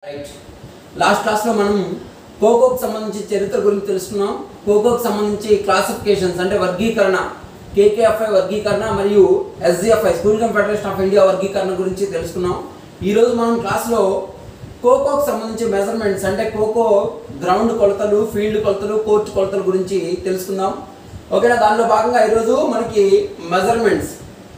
right last క్లాస్లో మనం కోకోకు సంబంధించి చరిత్ర గురించి తెలుసుకున్నాం కోకోకు సంబంధించి క్లాసిఫికేషన్స్ అంటే వర్గీకరణ కేకేఎఫ్ఐ వర్గీకరణ మరియు SGFI school federation of India వర్గీకరణ గురించి తెలుసుకున్నాం ఈరోజు మనం క్లాస్లో కోకోకు సంబంధించి మెజర్మెంట్స్ అంటే కోకో గ్రౌండ్ కొలతలు ఫీల్డ్ కొలతలు కోర్ట్ కొలతల గురించి తెలుసుకుందాం ఓకేనా దానిలో భాగంగా ఈరోజు మనకి మెజర్మెంట్స్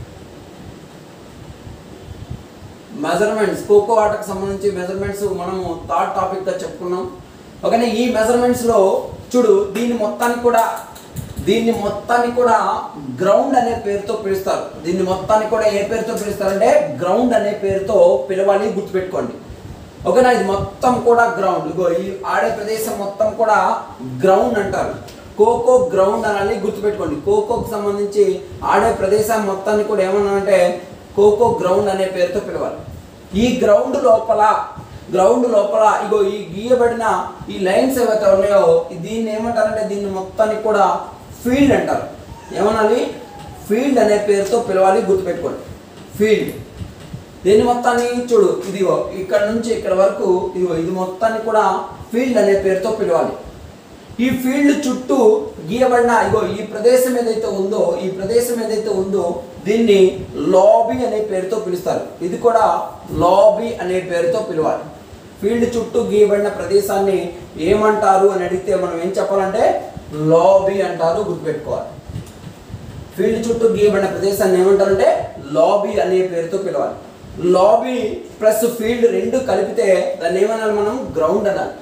మెజర్మెంట్స్ కోకో ఆటకు సంబంధించి మెజర్మెంట్స్ మనము థర్డ్ టాపిక్గా చెప్పుకున్నాం ఓకేనా ఈ మెజర్మెంట్స్లో చూడు దీన్ని మొత్తాన్ని కూడా దీన్ని మొత్తాన్ని కూడా గ్రౌండ్ అనే పేరుతో పిలుస్తారు దీన్ని మొత్తాన్ని కూడా ఏ పేరుతో పిలుస్తారంటే గ్రౌండ్ అనే పేరుతో పిలవాలి గుర్తుపెట్టుకోండి ఓకేనా ఇది మొత్తం కూడా గ్రౌండ్ ఇగో ఈ ఆడే ప్రదేశం మొత్తం కూడా గ్రౌండ్ అంటారు కోకో గ్రౌండ్ అనాలి గుర్తుపెట్టుకోండి కోకోకు సంబంధించి ఆడే ప్రదేశం మొత్తాన్ని కూడా ఏమన్నా అంటే కోకో గ్రౌండ్ అనే పేరుతో పిలవాలి ఈ గ్రౌండ్ లోపల గ్రౌండ్ లోపల ఇగో ఈ గీయబడిన ఈ లైన్స్ ఏవైతే ఉన్నాయో దీన్ని ఏమంటారంటే దీన్ని మొత్తాన్ని కూడా ఫీల్డ్ అంటారు ఏమనాలి ఫీల్డ్ అనే పేరుతో పిలవాలి గుర్తుపెట్టుకోండి ఫీల్డ్ దీని మొత్తాన్ని చూడు ఇదిగో ఇక్కడ నుంచి ఇక్కడ వరకు ఇదిగో ఇది మొత్తాన్ని కూడా ఫీల్డ్ అనే పేరుతో పిలవాలి ఈ ఫీల్డ్ చుట్టూ గీయబడిన ఇగో ఈ ప్రదేశం ఏదైతే ఉందో ఈ ప్రదేశం ఏదైతే ఉందో దీన్ని లాబీ అనే పేరుతో పిలుస్తారు ఇది కూడా లాబీ అనే పేరుతో పిలవాలి ఫీల్డ్ చుట్టూ గీయబడిన ప్రదేశాన్ని ఏమంటారు అని అడిగితే మనం ఏం చెప్పాలంటే లాబీ అంటారు గుర్తుపెట్టుకోవాలి ఫీల్డ్ చుట్టూ గీయబడిన ప్రదేశాన్ని ఏమంటారంటే లాబీ అనే పేరుతో పిలవాలి లాబీ ప్లస్ ఫీల్డ్ రెండు కలిపితే దాన్ని ఏమనాలి మనం గ్రౌండ్ అనాలి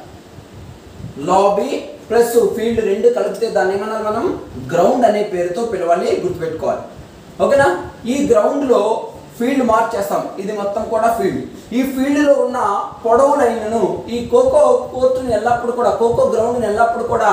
లాబీ ప్లస్ ఫీల్డ్ రెండు కలిపితే దాన్ని ఏమనాలి మనం గ్రౌండ్ అనే పేరుతో పిలవాలి గుర్తుపెట్టుకోవాలి ఓకేనా ఈ గ్రౌండ్లో ఫీల్డ్ మార్క్ చేస్తాం ఇది మొత్తం కూడా ఫీల్డ్ ఈ ఫీల్డ్లో ఉన్న పొడవు లైన్ను ఈ కోకో కోర్టుని ఎల్లప్పుడు కూడా కోకో గ్రౌండ్ని ఎల్లప్పుడు కూడా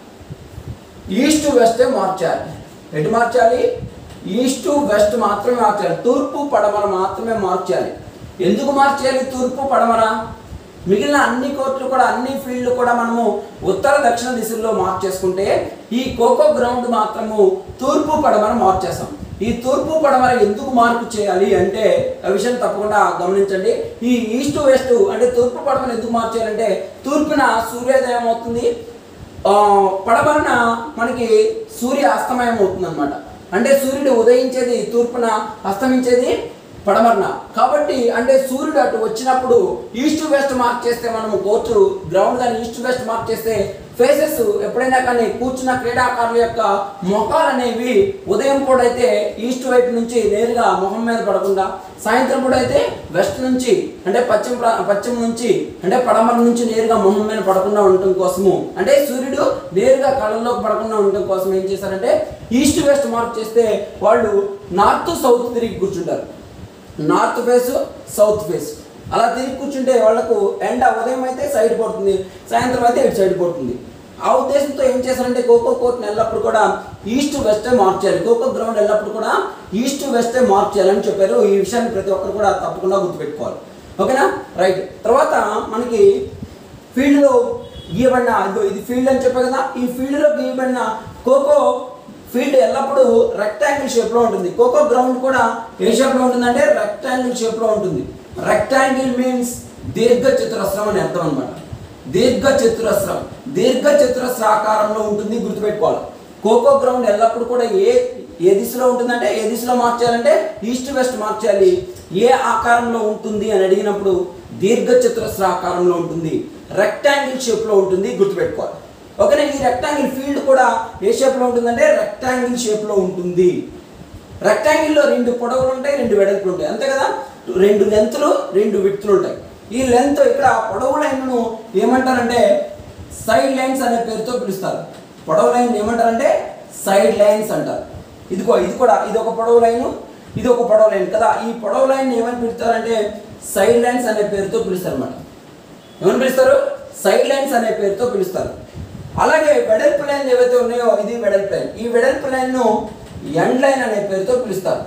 ఈస్ట్ వెస్టే మార్చాలి ఎటు మార్చాలి ఈస్ట్ వెస్ట్ మాత్రమే మార్చాలి తూర్పు పడమర మాత్రమే మార్చాలి ఎందుకు మార్చాలి తూర్పు పడమర మిగిలిన అన్ని కోర్టులు కూడా అన్ని ఫీల్డ్లు కూడా మనము ఉత్తర దక్షిణ దిశల్లో మార్క్ చేసుకుంటే ఈ కోకో గ్రౌండ్ మాత్రము తూర్పు పడమర మార్చేస్తాం ఈ తూర్పు పడమర ఎందుకు మార్పు చేయాలి అంటే ఆ విషయం తప్పకుండా గమనించండి ఈ ఈస్ట్ వెస్ట్ అంటే తూర్పు పడమర ఎందుకు మార్చేయాలంటే తూర్పున సూర్యోదయం అవుతుంది ఆ, పడమరన మనకి సూర్య అస్తమయం అవుతుంది అనమాట అంటే సూర్యుడు ఉదయించేది తూర్పున అస్తమించేది పడమరన కాబట్టి అంటే సూర్యుడు అటు వచ్చినప్పుడు ఈస్ట్ వెస్ట్ మార్క్ చేస్తే మనము కోర్టు గ్రౌండ్ కానీ ఈస్ట్ వెస్ట్ మార్క్ చేస్తే ఫేసెస్ ఎప్పుడైనా కానీ కూర్చున్న క్రీడాకారుల యొక్క మొఖాలు అనేవి ఉదయం పూట అయితే ఈస్ట్ వైపు నుంచి నేరుగా మొహం మీద పడకుండా సాయంత్రం పూట అయితే వెస్ట్ నుంచి అంటే పశ్చిమ ప్రా- పశ్చిమ నుంచి అంటే పడమర నుంచి నేరుగా మొహం మీద పడకుండా ఉండటం కోసము అంటే సూర్యుడు నేరుగా కళ్ళల్లోకి పడకుండా ఉండటం కోసం ఏం చేశారంటే ఈస్ట్ వెస్ట్ మార్క్ చేస్తే వాళ్ళు నార్త్ సౌత్ తిరిగి కూర్చుంటారు నార్త్ ఫేస్ సౌత్ ఫేస్ అలా తిరిగి కూర్చుంటే వాళ్ళకు ఎండ ఉదయం అయితే సైడ్ పడుతుంది సాయంత్రం అయితే ఇటు సైడ్ పడుతుంది ఆ ఉద్దేశంతో ఏం చేశారంటే కోకో కోర్ట్ని ఎల్లప్పుడు కూడా ఈస్ట్ వెస్టే మార్క్ చేయాలి కోకో గ్రౌండ్ ఎల్లప్పుడు కూడా ఈస్ట్ వెస్టే మార్క్ చేయాలని చెప్పారు ఈ విషయాన్ని ప్రతి ఒక్కరు కూడా తప్పకుండా గుర్తుపెట్టుకోవాలి ఓకేనా రైట్ తర్వాత మనకి ఫీల్డ్లో గీయబడిన ఇదిగో ఇది ఫీల్డ్ అని చెప్పే కదా ఈ ఫీల్డ్లో గీయబడిన కోకో ఫీల్డ్ ఎల్లప్పుడూ రెక్టాంగిల్ షేప్లో ఉంటుంది కోకో గ్రౌండ్ కూడా ఏ షేప్లో ఉంటుందంటే రెక్టాంగిల్ షేప్లో ఉంటుంది రెక్టాంగిల్ మీన్స్ దీర్ఘ చతురస్రం అని అర్థం అనమాట దీర్ఘ చతురస్రం దీర్ఘ చతురస్ర ఆకారంలో ఉంటుంది గుర్తుపెట్టుకోవాలి కోకో గ్రౌండ్ ఎల్లప్పుడు కూడా ఏ ఏ దిశలో ఉంటుందంటే ఏ దిశలో మార్చాలంటే ఈస్ట్ వెస్ట్ మార్చాలి ఏ ఆకారంలో ఉంటుంది అని అడిగినప్పుడు దీర్ఘ చతురస్ర ఆకారంలో ఉంటుంది రెక్టాంగిల్ షేప్లో ఉంటుంది గుర్తుపెట్టుకోవాలి ఓకేనా ఈ రెక్టాంగిల్ ఫీల్డ్ కూడా ఏ షేప్లో ఉంటుందంటే రెక్టాంగిల్ షేప్లో ఉంటుంది రెక్టాంగిల్లో రెండు పొడవులు ఉంటాయి రెండు వెడల్పులు ఉంటాయి అంతే కదా రెండు లెంత్లు రెండు విడ్త్లు ఉంటాయి ఈ లెంత్ ఇక్కడ పొడవు లైన్ను ఏమంటారంటే సైడ్ లైన్స్ అనే పేరుతో పిలుస్తారు పొడవు లైన్ ఏమంటారంటే సైడ్ లైన్స్ అంటారు ఇదిగో ఇది కూడా ఇది ఒక పొడవు లైను ఇది ఒక పొడవు లైన్ కదా ఈ పొడవు లైన్ ఏమని పిలుస్తారంటే సైడ్ లైన్స్ అనే పేరుతో పిలుస్తారు అన్నమాట ఏమని పిలుస్తారు సైడ్ లైన్స్ అనే పేరుతో పిలుస్తారు అలాగే వెడల్పు లైన్ ఏవైతే ఉన్నాయో ఇది వెడల్పు లైన్ ఈ వెడల్పు లైన్ను ఎండ్ లైన్ అనే పేరుతో పిలుస్తారు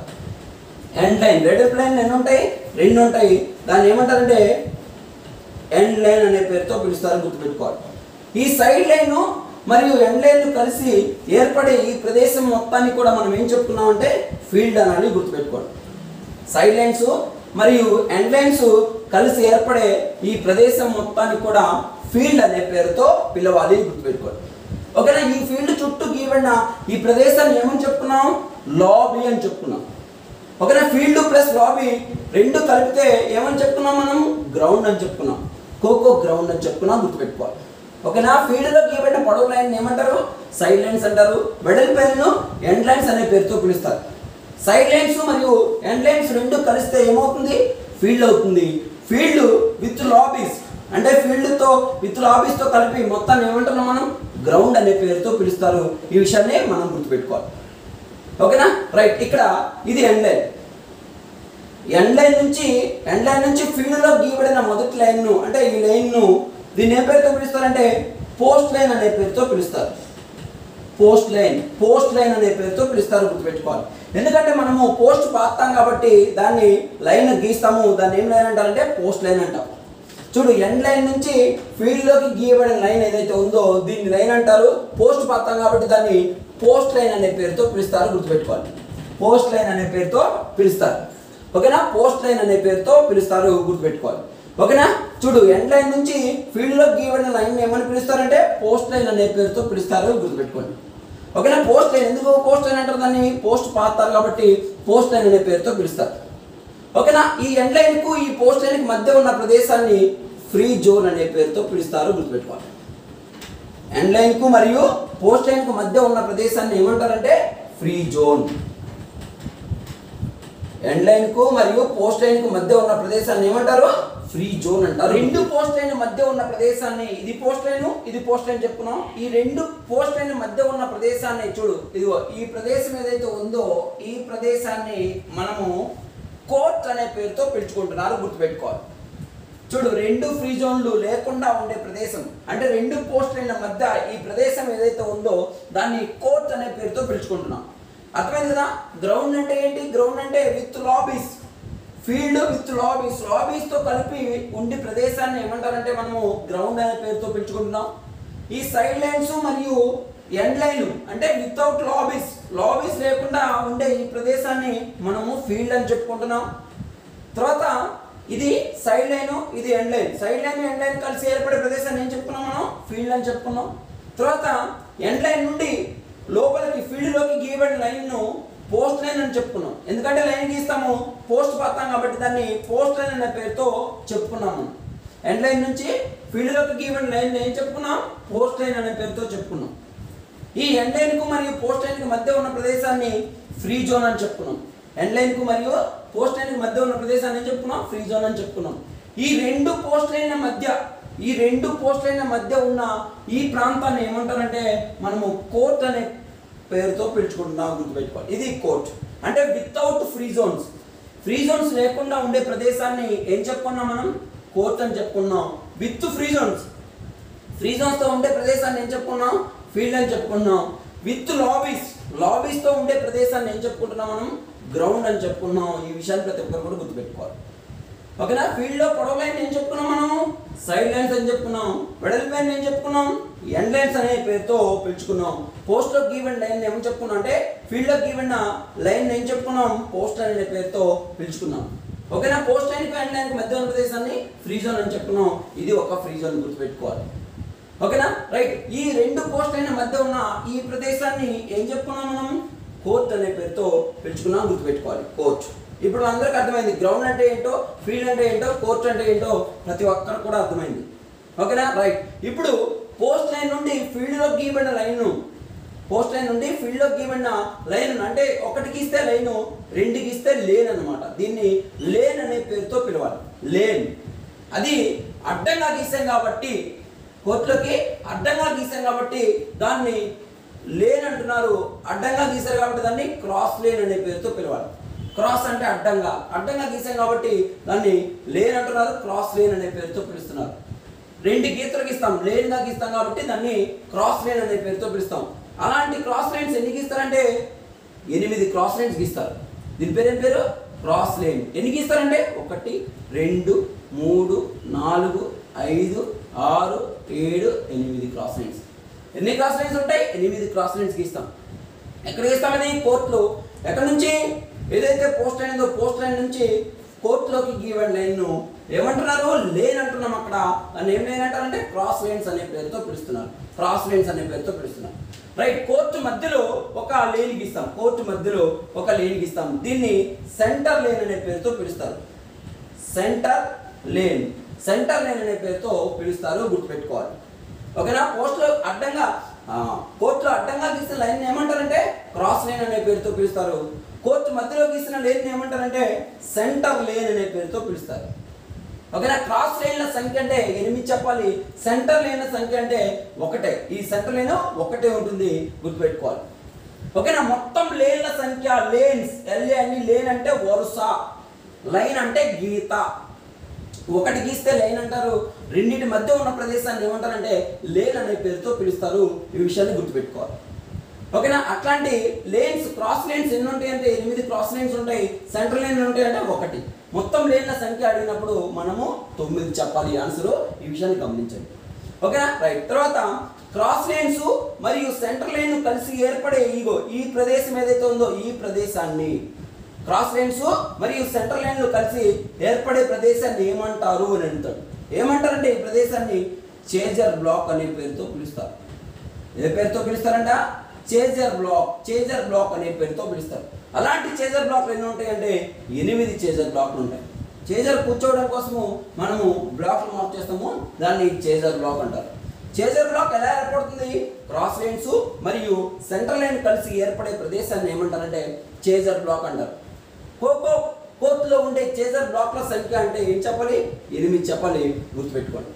ఎండ్ లైన్ వెడల్పు లైన్ ఎన్ని ఉంటాయి రెండు ఉంటాయి దాన్ని ఏమంటారంటే ఎండ్ లైన్ అనే పేరుతో పిలుస్తారు గుర్తుపెట్టుకోవాలి ఈ సైడ్ లైన్ మరియు ఎండ్ లైన్ కలిసి ఏర్పడే ఈ ప్రదేశం మొత్తాన్ని కూడా మనం ఏం చెప్పుకున్నామంటే ఫీల్డ్ అనాలి గుర్తుపెట్టుకోండి సైడ్ లైన్స్ మరియు ఎండ్ లైన్స్ కలిసి ఏర్పడే ఈ ప్రదేశం మొత్తాన్ని కూడా ఫీల్డ్ అనే పేరుతో పిలవాలి గుర్తుపెట్టుకోండి ఓకేనా ఈ ఫీల్డ్ చుట్టూ గీయబడిన ఈ ప్రదేశాన్ని ఏమని చెప్పుకున్నాం లాబీ అని చెప్పుకున్నాం ఓకేనా ఫీల్డ్ ప్లస్ లాబీ రెండు కలిపితే ఏమని చెప్పుకున్నాం మనం గ్రౌండ్ అని చెప్పుకున్నాం కోకో గ్రౌండ్ అని చెప్పుకున్నాం గుర్తుపెట్టుకోవాలి ఓకేనా ఫీల్డ్ లో గీయబడిన పొడవు లైన్ ఏమంటారు సైడ్ లైన్స్ అంటారు వెడల్ లైన్ ఎండ్ లైన్స్ అనే పేరుతో పిలుస్తారు సైడ్ లైన్స్ మరియు ఎండ్ లైన్స్ రెండు కలిస్తే ఏమవుతుంది ఫీల్డ్ అవుతుంది ఫీల్డ్ విత్ లాబీస్ అంటే ఫీల్డ్ తో విత్ లాబీస్ తో కలిపి మొత్తాన్ని ఏమంటున్నాం మనం గ్రౌండ్ అనే పేరుతో పిలుస్తారు ఈ విషయాన్ని మనం గుర్తుపెట్టుకోవాలి ఓకేనా రైట్ ఇక్కడ ఇది ఎండ్ లైన్ ఎండ్ లైన్ నుంచి ఎండ్ లైన్ నుంచి ఫీల్డ్ లో గీయబడిన మొదటి లైన్ ను అంటే ఈ లైన్ ను దీన్ని ఏ పేరుతో పిలుస్తారంటే పోస్ట్ లైన్ అనే పేరుతో పిలుస్తారు పోస్ట్ లైన్ పోస్ట్ లైన్ అనే పేరుతో పిలుస్తారు గుర్తుపెట్టుకోవాలి ఎందుకంటే మనము పోస్ట్ పాతాం కాబట్టి దాన్ని లైన్ గీస్తాము దాన్ని ఏం లైన్ అంటారంటే పోస్ట్ లైన్ అంటాం చూడు ఎండ్ లైన్ నుంచి ఫీల్డ్ లోకి గీయబడిన లైన్ ఏదైతే ఉందో దీన్ని లైన్ అంటారు పోస్ట్ పాతాం కాబట్టి దాన్ని పోస్ట్ లైన్ అనే పేరుతో పిలుస్తారు గుర్తుపెట్టుకోవాలి పోస్ట్ లైన్ అనే పేరుతో పిలుస్తారు ఓకేనా పోస్ట్ లైన్ అనే పేరుతో పిలుస్తారు గుర్తుపెట్టుకోవాలి ఓకేనా చూడు ఎండ్ లైన్ నుంచి ఫీల్డ్ లో గీయబడిన లైన్ ఏమని పిలుస్తారంటే పోస్ట్ లైన్ అనే పేరుతో పిలుస్తారు గుర్తుపెట్టుకోండి ఓకేనా పోస్ట్ లైన్ ఎందుకు పోస్ట్ లైన్ అంటారు దాన్ని పోస్ట్ పాతారు కాబట్టి పోస్ట్ లైన్ అనే పేరుతో పిలుస్తారు ఓకేనా ఈ ఎండ్ లైన్ కు ఈ పోస్ట్ లైన్ కి మధ్య ఉన్న ప్రదేశాన్ని ఫ్రీ జోన్ అనే పేరుతో పిలుస్తారు గుర్తుపెట్టుకోవాలి ఎండ్ లైన్ కు మరియు పోస్ట్ లైన్ కు మధ్య ఉన్న ప్రదేశాన్ని ఏమంటారంటే ఫ్రీ జోన్ ఎండ్ లైన్ కు మరియు పోస్ట్ లైన్ కు మధ్య ఉన్న ప్రదేశాన్ని ఏమంటారు ఫ్రీ జోన్ అంటారు రెండు పోస్ట్ లైన్ మధ్య ఉన్న ప్రదేశాన్ని ఇది పోస్ట్ లైన్ ఇది పోస్ట్ లైన్ చెప్పుకున్నాం ఈ రెండు పోస్ట్ లైన్ మధ్య ఉన్న ప్రదేశాన్ని చూడు ఇదిగో ఈ ప్రదేశం ఏదైతే ఉందో ఈ ప్రదేశాన్ని మనము కోర్ట్ అనే పేరుతో పిలుచుకుంటున్నారు గుర్తుపెట్టుకోవాలి చూడు రెండు ఫ్రీ జోన్లు లేకుండా ఉండే ప్రదేశం అంటే రెండు పోస్ట్ లైన్ల మధ్య ఈ ప్రదేశం ఏదైతే ఉందో దాన్ని కోర్ట్ అనే పేరుతో పిలుచుకుంటున్నాం అర్థమైంది కదా గ్రౌండ్ అంటే ఏంటి గ్రౌండ్ అంటే with lobbies field with lobbies lobbies తో కలిపి ఉండే ప్రదేశాన్ని ఏమంటారంటే మనము గ్రౌండ్ అనే పేరుతో పిలుచుకుంటున్నాం ఈ సైడ్ లైన్స్ మరియు ఎండ్ లైన్ అంటే వితౌట్ లాబీస్ లాబీస్ లేకుండా ఉండే ఈ ప్రదేశాన్ని మనము ఫీల్డ్ అని చెప్పుకుంటున్నాం తర్వాత ఇది సైడ్ లైన్ ఇది end line side line end line కలిసి ఏర్పడే ప్రదేశాన్ని ఏం చెప్పుకున్నాం మనం ఫీల్డ్ అని చెప్పుకున్నాం తర్వాత ఎండ్ లైన్ నుండి లోపలికి ఫీల్డ్ లోకి గీయబడిన లైన్ ను పోస్ట్ లైన్ అని చెప్పుకున్నాం ఎందుకంటే లైన్ గీస్తాము పోస్ట్ పడతాం కాబట్టి దాన్ని పోస్ట్ లైన్ అనే పేరుతో చెప్పుకున్నాము ఎండ్ లైన్ నుంచి ఫీల్డ్ లోకి గీయబడిన లైన్ ఏం చెప్పుకున్నాం పోస్ట్ లైన్ అనే పేరుతో చెప్పుకున్నాం ఈ ఎండ్ లైన్ కు మరియు పోస్ట్ లైన్ కు మధ్య ఉన్న ప్రదేశాన్ని ఫ్రీ జోన్ అని చెప్పుకున్నాం ఎండ్ లైన్ కు మరియు పోస్ట్ లైన్ కు మధ్య ఉన్న ప్రదేశాన్ని ఏం చెప్పుకున్నాం ఫ్రీ జోన్ అని చెప్పుకున్నాం ఈ రెండు పోస్ట్ లైన్ల మధ్య ఈ రెండు పోస్ట్ లైన్ల మధ్య ఉన్న ఈ ప్రాంతాన్ని ఏమంటారంటే మనము కోర్ట్ అనే పేరుతో పిలుచుకుంటున్నాం గుర్తుపెట్టుకోవాలి ఇది కోర్ట్ అంటే without free zones free zones లేకుండా ఉండే ప్రదేశాన్ని ఏం చెప్పుకున్నాం మనం కోర్ట్ అని చెప్పుకున్నాం with free zones free zones తో ఉండే ప్రదేశాన్ని ఏం చెప్పుకున్నాం ఫీల్డ్ అని చెప్పుకున్నాం విత్ లాబీస్ లాబీస్ తో ఉండే ప్రదేశాన్ని ఏం చెప్పుకుంటున్నాం మనం గ్రౌండ్ అని చెప్పుకున్నాం ఈ విషయాన్ని ప్రతి ఒక్కరు కూడా గుర్తుపెట్టుకోవాలి ఓకేనా ఫీల్డ్ లో పొడవు లైన్ ఏం చెప్పుకున్నాం మనం సైడ్ లైన్స్ అని చెప్పుకున్నాం వెడల్ లైన్ ఏం చెప్పుకున్నాం ఎండ్ లైన్స్ అనే పేరుతో పిలుచుకున్నాం పోస్ట్ లో గీవెన్ లైన్ ఏమని చెప్పుకున్నాం అంటే ఫీల్డ్ లో గీవెన్ లైన్ ఏం చెప్పుకున్నాం పోస్ట్ లైన్ అనే పేరుతో పిలుచుకున్నాం ఓకేనా పోస్ట్ లైన్ కి ఎండ్ లైన్ కి మధ్య ఉన్న ప్రదేశాన్ని ఫ్రీ జోన్ అని చెప్పుకున్నాం ఇది ఒక ఫ్రీ జోన్ గుర్తుపెట్టుకోవాలి ఓకేనా రైట్ ఈ రెండు పోస్ట్ లైన్ మధ్య ఉన్న ఈ ప్రదేశాన్ని ఏం చెప్పుకున్నాం మనం కోర్ట్ అనే పేరుతో పిలుచుకున్నాం గుర్తుపెట్టుకోవాలి కోర్ట్ ఇప్పుడు అందరికి అర్థమైంది గ్రౌండ్ అంటే ఏంటో ఫీల్డ్ అంటే ఏంటో కోర్ట్ అంటే ఏంటో ప్రతి ఒక్కరు కూడా అర్థమైంది ఓకేనా రైట్ ఇప్పుడు పోస్ట్ లైన్ నుండి ఫీల్డ్ లో గీయబడిన లైన్ పోస్ట్ లైన్ నుండి ఫీల్డ్ లో గీయబడిన లైన్ అంటే ఒకటి గీస్తే లైన్ రెండు గీస్తే లేన్ అన్నమాట దీన్ని లేన్ అనే పేరుతో పిలవాలి లేన్ అది అడ్డంగా గీసాం కాబట్టి కోర్టులోకి అడ్డంగా గీసాం కాబట్టి దాన్ని లేన్ అంటున్నారు అడ్డంగా గీసారు కాబట్టి దాన్ని క్రాస్ లేన్ అనే పేరుతో పిలవాలి క్రాస్ అంటే అడ్డంగా అడ్డంగా గీసాం కాబట్టి దాన్ని లేన్ అంటున్నారు క్రాస్ లేన్ అనే పేరుతో పిలుస్తున్నారు రెండు గీతలు గీస్తాం లేన్ గా గీస్తాం కాబట్టి దాన్ని క్రాస్ లైన్ అనే పేరుతో పిలుస్తాం అలాంటి క్రాస్ లైన్స్ ఎన్ని గీస్తారంటే ఎనిమిది క్రాస్ లైన్స్ గీస్తారు దీని పేరు ఏం పేరు క్రాస్ లైన్ ఎన్ని గీస్తారంటే ఒకటి రెండు మూడు నాలుగు ఐదు ఆరు ఏడు ఎనిమిది క్రాస్ లైన్స్ ఎన్ని క్రాస్ లైన్స్ ఉంటాయి ఎనిమిది క్రాస్ లైన్స్ గీస్తాం ఎక్కడ గీస్తాం అది కోర్టులో ఎక్కడ నుంచి ఏదైతే పోస్ట్ లైన్ ఉందో పోస్ట్ లైన్ నుంచి కోర్టులోకి గీవెన్ లైన్ను ఏమంటున్నారు లేన్ అంటున్నాం అక్కడ దాన్ని ఏం లేన్ అంటారంటే క్రాస్ లైన్స్ అనే పేరుతో పిలుస్తున్నారు క్రాస్ లైన్స్ అనే పేరుతో పిలుస్తున్నారు రైట్ కోర్టు మధ్యలో ఒక లేన్ గీస్తాం కోర్టు మధ్యలో ఒక లేన్ గీస్తాం దీన్ని సెంటర్ లేన్ అనే పేరుతో పిలుస్తారు సెంటర్ లేన్ సెంటర్ లేన్ అనే పేరుతో పిలుస్తారు గుర్తుపెట్టుకోవాలి ఓకేనా పోస్ట్లో అడ్డంగా ఆ, కోర్టులో అడ్డంగా గీసిన లైన్ ఏమంటారంటే క్రాస్ లైన్ అనే పేరుతో పిలుస్తారు కోర్టు మధ్యలో గీసిన లైన్ ఏమంటారంటే సెంటర్ లేన్ అనే పేరుతో పిలుస్తారు ఓకేనా క్రాస్ లైన్ల సంఖ్య అంటే ఎనిమిది చెప్పాలి సెంటర్ లైన్ల సంఖ్య అంటే ఒకటే ఈ సెంటర్ లైన్ ఒకటే ఉంటుంది గుర్తుపెట్టుకోవాలి ఓకేనా మొత్తం లేన్ల సంఖ్య లేన్స్ ఎల్ఏ అని లేన్ అంటే వరుస లైన్ అంటే గీత ఒకటి గీస్తే లైన్ అంటారు రెండింటి మధ్య ఉన్న ప్రదేశాన్ని ఏమంటారంటే లేన్ అనే పేరుతో పిలుస్తారు ఈ విషయాన్ని గుర్తుపెట్టుకోవాలి ఓకేనా అట్లాంటి లేన్స్ క్రాస్ లేన్స్ ఎన్ని ఉంటాయి అంటే ఎనిమిది క్రాస్ లేన్స్ ఉంటాయి సెంట్రల్ లైన్ ఉంటాయి అంటే ఒకటి మొత్తం లేన్ల సంఖ్య అడిగినప్పుడు మనము తొమ్మిది చెప్పాలి ఆన్సర్ ఈ విషయాన్ని గమనించండి ఓకేనా రైట్ తర్వాత క్రాస్ లైన్స్ మరియు సెంటర్ లైన్ కలిసి ఏర్పడే ఈగో ఈ ప్రదేశం ఏదైతే ఉందో ఈ ప్రదేశాన్ని క్రాస్ లైన్స్ మరియు సెంటర్ లైన్లు కలిసి ఏర్పడే ప్రదేశాన్ని ఏమంటారు అని అంటాడు ఏమంటారంటే ఈ ప్రదేశాన్ని చేజర్ బ్లాక్ అనే పేరుతో పిలుస్తారు ఏ పేరుతో పిలుస్తారంట చేజర్ బ్లాక్ చేజర్ బ్లాక్ అనే పేరుతో పిలుస్తారు అలాంటి చేజర్ బ్లాక్లు ఎన్ని ఉంటాయంటే ఎనిమిది చేజర్ బ్లాక్లు ఉంటాయి చేజర్ కూర్చోవడం కోసము మనము బ్లాక్లు మార్క్ చేస్తాము దాన్ని చేజర్ బ్లాక్ అంటారు చేజర్ బ్లాక్ ఎలా ఏర్పడుతుంది క్రాస్ లైన్స్ మరియు సెంట్రల్ లైన్ కలిసి ఏర్పడే ప్రదేశాన్ని ఏమంటారంటే చేజర్ బ్లాక్ అంటారు ఖోఖో కోర్టులో ఉండే చేజర్ బ్లాక్ల సంఖ్య అంటే ఏం చెప్పాలి ఎనిమిది చెప్పాలి గుర్తుపెట్టుకోండి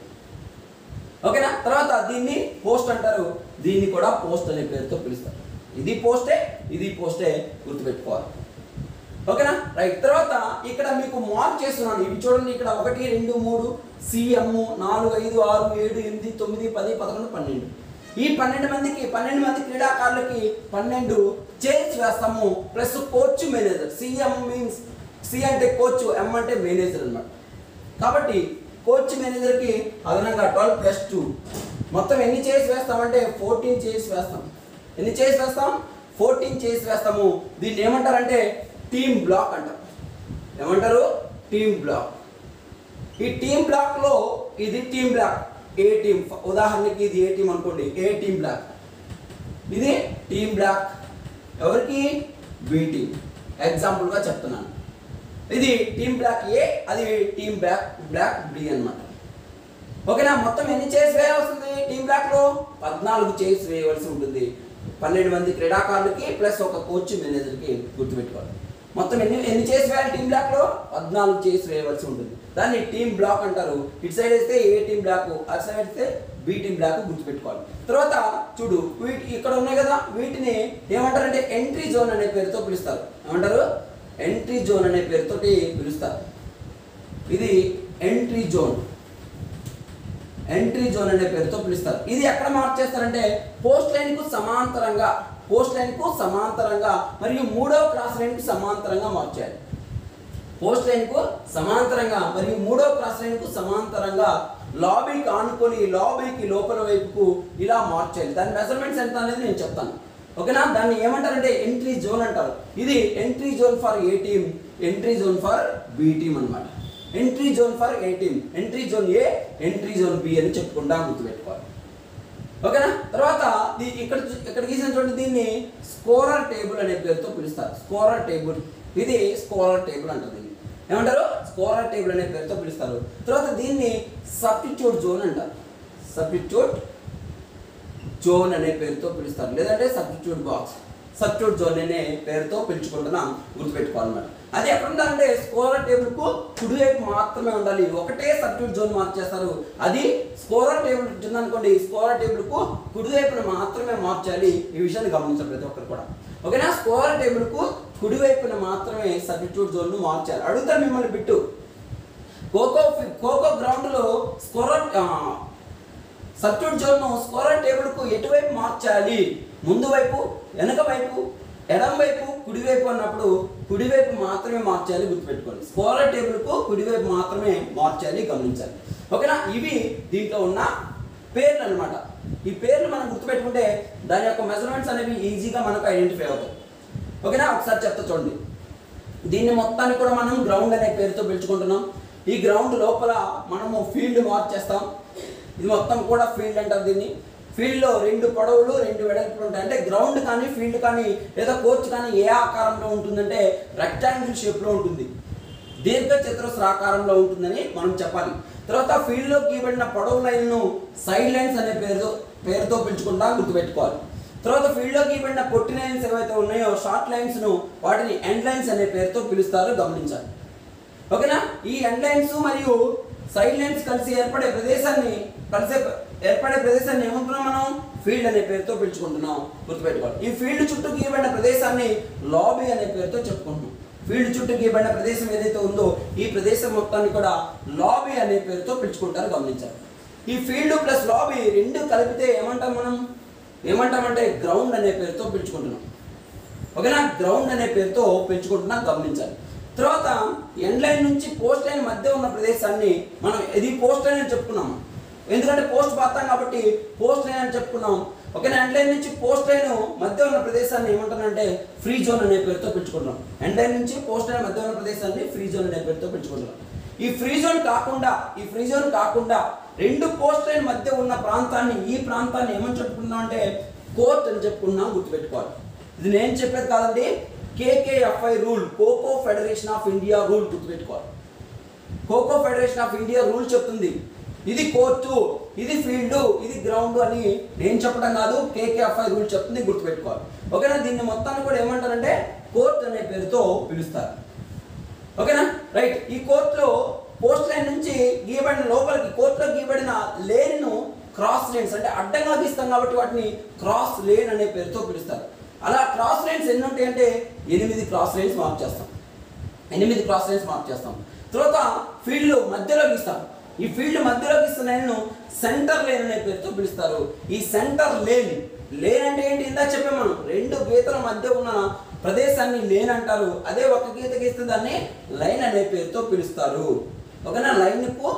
ఓకేనా తర్వాత దీన్ని పోస్ట్ అంటారు దీన్ని కూడా పోస్ట్ అనే పేరుతో పిలుస్తారు ఇది పోస్టే ఇది పోస్టే గుర్తుపెట్టుకోవాలి ఓకేనా రైట్ తర్వాత ఇక్కడ మీకు మార్క్ చేస్తున్నాను ఇవి చూడండి ఇక్కడ ఒకటి రెండు మూడు సిఎం నాలుగు ఐదు ఆరు ఏడు ఎనిమిది తొమ్మిది పది పదకొండు పన్నెండు ఈ పన్నెండు మందికి పన్నెండు మంది క్రీడాకారులకి పన్నెండు చైర్స్ వేస్తాము plus coach manager CM means C అంటే కోచ్ ఎం అంటే మేనేజర్ అన్నమాట కాబట్టి కోచ్ మేనేజర్కి అదనంగా ట్వెల్వ్ ప్లస్ టూ మొత్తం ఎన్ని చైర్స్ వేస్తామంటే ఫోర్టీన్ చైర్స్ వేస్తాం ఎన్ని చైర్స్ వేస్తాం ఫోర్టీన్ చైర్స్ వేస్తాము దీన్ని ఏమంటారంటే టీమ్ బ్లాక్ అంటారు ఏమంటారు టీమ్ బ్లాక్ ఈ టీమ్ బ్లాక్లో ఇది టీమ్ బ్లాక్ ఏ టీం ఉదాహరణకి ఇది ఏ టీం అనుకోండి ఏ టీమ్ బ్లాక్ ఇది టీమ్ బ్లాక్ ఎవరికి బి టీం ఎగ్జాంపుల్గా చెప్తున్నాను ఇది టీమ్ బ్లాక్ ఏ అది టీమ్ బ్లాక్ బ్లాక్ బి అన్నమాట ఓకేనా మొత్తం ఎన్ని చైర్స్ వేయాల్సింది టీమ్ బ్లాక్ లో పద్నాలుగు చైర్స్ వేయవలసి ఉంటుంది పన్నెండు మంది క్రీడాకారులకి ప్లస్ ఒక కోచ్ మేనేజర్కి గుర్తుపెట్టుకోవాలి మొత్తం ఎన్ని ఎన్ని చైర్స్ వేయాలి టీమ్ బ్లాక్ లో పద్నాలుగు చైర్స్ వేయవలసి ఉంటుంది దాన్ని టీమ్ బ్లాక్ అంటారు ఇటు సైడ్ వేస్తే ఏ టీమ్ బ్లాక్ అటు సైడ్ వేస్తే బి టీమ్ బ్లాక్ గుర్తుపెట్టుకోవాలి తర్వాత చూడు వీటి ఇక్కడ ఉన్నాయి కదా వీటిని ఏమంటారంటే ఎంట్రీ జోన్ అనే పేరుతో పిలుస్తారు ఏమంటారు ఎంట్రీ జోన్ అనే పేరుతోటి పిలుస్తారు ఇది ఎంట్రీ జోన్ ఎంట్రీ జోన్ అనే పేరుతో పిలుస్తారు ఇది ఎక్కడ మార్క్ చేస్తారంటే పోస్ట్ లైన్ కు సమాంతరంగా పోస్ట్ లైన్ కు సమాంతరంగా మరియు మూడవ క్రాస్ లైన్ కు సమాంతరంగా మార్చాలి పోస్ట్ లైన్ కు సమాంతరంగా మరియు మూడవ క్రాస్ లైన్ కు సమాంతరంగా లాబీకి ఆనుకొని లాబీకి లోపల వైపుకు ఇలా మార్చాలి దాని మెజర్మెంట్స్ ఎంత అనేది నేను చెప్తాను ఓకేనా దాన్ని ఏమంటారంటే ఎంట్రీ జోన్ అంటారు ఇది entry zone for A team entry zone for B team అన్నమాట entry zone for A team entry zone A entry zone B అని చెప్పుకుంటా గుర్తుపెట్టుకోవాలి ఓకేనా తర్వాత దీ- ఇక్కడ చూ- ఇక్కడ గీసిన చూడండి దీన్ని స్కోరర్ టేబుల్ అనే పేరుతో పిలుస్తారు స్కోరర్ టేబుల్ ఇది స్కోరర్ టేబుల్ అంటారు దీన్ని ఏమంటారు స్కోరర్ టేబుల్ అనే పేరుతో పిలుస్తారు తర్వాత దీన్ని సబ్స్టిట్యూట్ జోన్ అంటారు సబ్స్టిట్యూట్ జోన్ అనే పేరుతో పిలుస్తారు లేదంటే సబ్స్టిట్యూట్ బాక్స్ సబ్స్టిట్యూట్ జోన్ అనే పేరుతో పిలుచుకుంటున్నాం గుర్తుపెట్టుకోవాలన్నమాట అది ఎక్కడ ఉండాలంటే స్కోరర్ టేబుల్ కు కుడివైపు మాత్రమే ఉండాలి ఒకటే సబ్స్టిట్యూట్ జోన్ మార్క్ చేస్తారు అది స్కోరర్ టేబుల్ ఉందనుకోండి స్కోరర్ టేబుల్ కు కుడివైపున మాత్రమే మార్చాలి ఈ విషయాన్ని గమనించాలి ప్రతి ఒక్కరు కూడా ఓకేనా స్కోరర్ టేబుల్ కు కుడివైపున మాత్రమే సబ్స్టిట్యూట్ జోన్ ను మార్చాలి అడుగుతారు మిమ్మల్ని బిట్టు ఖోఖో ఖోఖో గ్రౌండ్ లో scorer substitute zone scorer table కు ఎటువైపు మార్చాలి ముందు వైపు వెనక వైపు ఎడం వైపు కుడివైపు అన్నప్పుడు కుడివైపు మాత్రమే మార్చాలి గుర్తుపెట్టుకోండి స్కోరర్ టేబుల్ కు కుడివైపు మాత్రమే మార్చాలి గమనించాలి ఓకేనా ఇవి దీంట్లో ఉన్న పేర్లు అన్నమాట ఈ పేర్లు మనం గుర్తుపెట్టుకుంటే దాని యొక్క మెజర్మెంట్స్ అనేవి ఈజీగా మనకు ఐడెంటిఫై అవుతాయి ఓకేనా ఒకసారి చెప్తా చూడండి దీన్ని మొత్తాన్ని కూడా మనం గ్రౌండ్ అనే పేరుతో పిలుచుకుంటున్నాం ఈ గ్రౌండ్ లోపల మనము ఫీల్డ్ మార్చేస్తాం ఇది మొత్తం కూడా ఫీల్డ్ అంటారు దీన్ని ఫీల్డ్లో రెండు పొడవులు రెండు వెడల్పులు ఉంటాయి అంటే గ్రౌండ్ కానీ ఫీల్డ్ కానీ లేదా కోచ్ కానీ ఏ ఆకారంలో ఉంటుందంటే రెక్టాంగిల్ షేప్లో ఉంటుంది దీర్ఘ చతురస్రాకారంలో ఉంటుందని మనం చెప్పాలి తర్వాత ఫీల్డ్లో గీయబడిన పొడవు లైన్ను సైడ్ లైన్స్ అనే పేరుతో పేరుతో పిలుచుకుంటా గుర్తుపెట్టుకోవాలి తర్వాత ఫీల్డ్లో గీయబడిన పొట్టి లైన్స్ ఏవైతే ఉన్నాయో షార్ట్ లైన్స్ను వాటిని ఎండ్ లైన్స్ అనే పేరుతో పిలుస్తారు గమనించాలి ఓకేనా ఈ ఎండ్ లైన్స్ మరియు సైడ్ లైన్స్ కలిసి ఏర్పడే ప్రదేశాన్ని కలిసే ఏర్పడే ప్రదేశాన్ని ఏమంటున్నాం మనం ఫీల్డ్ అనే పేరుతో పిలుచుకుంటున్నాం గుర్తుపెట్టుకోవాలి ఈ ఫీల్డ్ చుట్టూ గీయబడిన ప్రదేశాన్ని లాబీ అనే పేరుతో చెప్పుకుంటున్నాం ఫీల్డ్ చుట్టూ గీయబడిన ప్రదేశం ఏదైతే ఉందో ఈ ప్రదేశం మొత్తాన్ని కూడా లాబీ అనే పేరుతో పిలుచుకుంటారు గమనించాలి ఈ ఫీల్డ్ ప్లస్ లాబీ రెండు కలిపితే ఏమంటాం మనం ఏమంటామంటే గ్రౌండ్ అనే పేరుతో పిలుచుకుంటున్నాం ఓకేనా గ్రౌండ్ అనే పేరుతో పెంచుకుంటున్నా గమనించాలి తర్వాత ఎండ్ లైన్ నుంచి పోస్ట్ లైన్ మధ్య ఉన్న ప్రదేశాన్ని మనం ఇది పోస్ట్ లైన్ అని చెప్పుకున్నాం ఎందుకంటే పోస్ట్ పాతాం కాబట్టి పోస్ట్ లైన్ అని చెప్పుకున్నాం ఓకేనా ఎండ్ లైన్ నుంచి పోస్ట్ లైన్ మధ్య ఉన్న ప్రదేశాన్ని ఏమంటానంటే ఫ్రీ జోన్ అనే పేరుతో పెంచుకుంటున్నాం ఎండ్ లైన్ నుంచి పోస్ట్ లైన్ మధ్య ఉన్న ప్రదేశాన్ని ఫ్రీ జోన్ అనే పేరుతో పెంచుకుంటున్నాం ఈ ఫ్రీ జోన్ కాకుండా ఈ ఫ్రీ జోన్ కాకుండా రెండు పోస్ట్ లైన్ మధ్య ఉన్న ప్రాంతాన్ని ఈ ప్రాంతాన్ని ఏమని చెప్పుకున్నాం అంటే కోర్ట్ అని చెప్పుకున్నాం గుర్తుపెట్టుకోవాలి ఇది నేను చెప్పేది కాదండి KKFI rule Kho Kho Federation of India rule గుర్తుపెట్టుకోవాలి Kho Kho Federation of India rule చెప్తుంది ఇది కోర్టు ఇది ఫీల్డ్ ఇది గ్రౌండ్ అని నేను చెప్పడం కాదు కేకేఎఫ్ఐ రూల్ చెప్తుంది గుర్తుపెట్టుకోవాలి ఓకేనా దీన్ని మొత్తాన్ని కూడా ఏమంటారంటే కోర్ట్ అనే పేరుతో పిలుస్తారు ఓకేనా రైట్ ఈ కోర్టులో పోస్ట్ లైన్ నుంచి గీయబడిన లోపలికి కోర్టులో గీయబడిన లేన్ను క్రాస్ లేన్స్ అంటే అడ్డంగా గీస్తాం కాబట్టి వాటిని క్రాస్ లేన్ అనే పేరుతో పిలుస్తారు అలా క్రాస్ లైన్స్ ఎన్ని ఉంటాయి అంటే ఎనిమిది క్రాస్ లైన్స్ మార్క్ చేస్తాం ఎనిమిది క్రాస్ లైన్స్ మార్క్ చేస్తాం తర్వాత ఫీల్డ్ మధ్యలో గీస్తాం ఈ ఫీల్డ్ మధ్యలో గీస్తున్న లైన్ను సెంటర్ లేన్ అనే పేరుతో పిలుస్తారు ఈ సెంటర్ లేన్ లేన్ అంటే ఏంటి ఇందాక చెప్పాం మనం రెండు గీతల మధ్య ఉన్న ప్రదేశాన్ని లేన్ అంటారు అదే ఒక గీత గీస్తే దాన్ని లైన్ అనే పేరుతో పిలుస్తారు ఓకేనా లైన్కు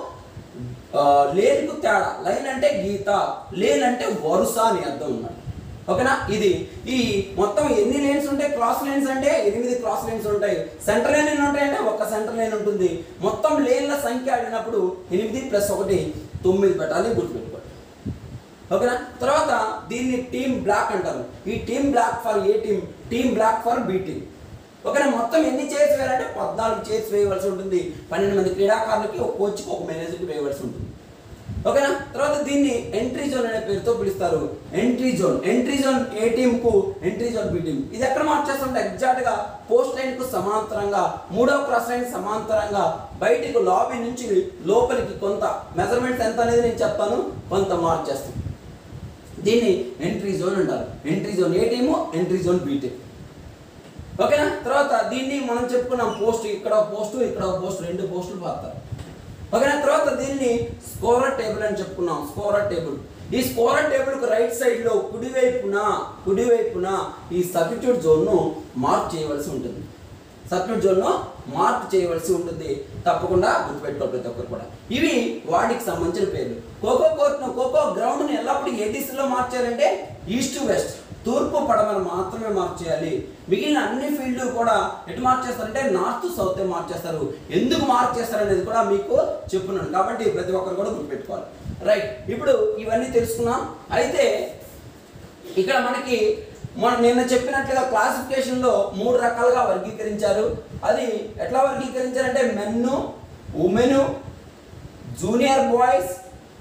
లేన్కు తేడా లైన్ అంటే గీత లేన్ అంటే వరుస అని అర్థం ఉన్నమాట ఓకేనా ఇది ఈ మొత్తం ఎన్ని లేన్స్ ఉంటాయి క్రాస్ లేన్స్ అంటే ఎనిమిది క్రాస్ లేన్స్ ఉంటాయి సెంటర్ లైన్ ఎన్ని ఉంటాయి అంటే ఒక సెంటర్ లైన్ ఉంటుంది మొత్తం లేన్ల సంఖ్య ఆడినప్పుడు ఎనిమిది ప్లస్ ఒకటి తొమ్మిది పెట్టాలి గుర్తుపెట్టుకోండి ఓకేనా తర్వాత దీన్ని టీమ్ బ్లాక్ అంటారు ఈ team block for A team team block for B team ఓకేనా మొత్తం ఎన్ని చైర్స్ వేయాలంటే పద్నాలుగు చైర్స్ వేయవలసి ఉంటుంది పన్నెండు మంది క్రీడాకారులకి ఒక కోచ్కి ఒక మేనేజర్కి వేయవలసి ఉంటుంది ఓకేనా తర్వాత దీన్ని ఎంట్రీ జోన్ అనే పేరుతో పిలుస్తారు entry zone entry zone A team కు ఎంట్రీ జోన్ బి టీమ్ ఇది ఎక్కడ మార్చేస్తుంటే ఎగ్జాక్ట్ గా పోస్ట్ లైన్ కు సమాంతరంగా మూడవ క్రాస్ లైన్ సమాంతరంగా బయటికి లాబీ నుంచి లోపలికి కొంత మెజర్మెంట్స్ ఎంత అనేది నేను చెప్తాను కొంత మార్చేస్తాం దీన్ని ఎంట్రీ జోన్ అంటారు entry zone A team entry zone B team ఓకేనా తర్వాత దీన్ని మనం చెప్పుకున్నాం పోస్ట్ ఇక్కడ పోస్ట్ ఇక్కడ పోస్ట్ రెండు పోస్టులు పాతారు ఓకేనా తర్వాత దీన్ని స్కోరర్ టేబుల్ అని చెప్పుకున్నాం స్కోరర్ టేబుల్ ఈ స్కోరర్ టేబుల్కి రైట్ సైడ్లో కుడివైపున కుడివైపున ఈ సబ్స్టిట్యూట్ జోన్ను మార్క్ చేయవలసి ఉంటుంది సబ్స్టిట్యూట్ జోన్ను మార్క్ చేయవలసి ఉంటుంది తప్పకుండా గుర్తుపెట్టుకోవాలి ప్రతి ఒక్కరు కూడా ఇవి వాటికి సంబంధించిన పేర్లు కోకో కోర్ట్ను కోకో గ్రౌండ్ని ఎల్లప్పుడూ ఏ దిశలో మార్చాలంటే ఈస్ట్ వెస్ట్ తూర్పు పడమర మాత్రమే మార్క్ చేయాలి మిగిలిన అన్ని ఫీల్డ్ కూడా ఎటు మార్క్ చేస్తారంటే నార్త్ సౌత్ మార్క్ చేస్తారు ఎందుకు మార్క్ చేస్తారు అనేది కూడా మీకు చెప్పున్నాను కాబట్టి ప్రతి ఒక్కరు కూడా గుర్తుపెట్టుకోవాలి రైట్ ఇప్పుడు ఇవన్నీ తెలుసుకున్నాం అయితే ఇక్కడ మనకి మనం నిన్న చెప్పినట్లుగా క్లాసిఫికేషన్లో మూడు రకాలుగా వర్గీకరించారు అది ఎట్లా వర్గీకరించారంటే men women junior boys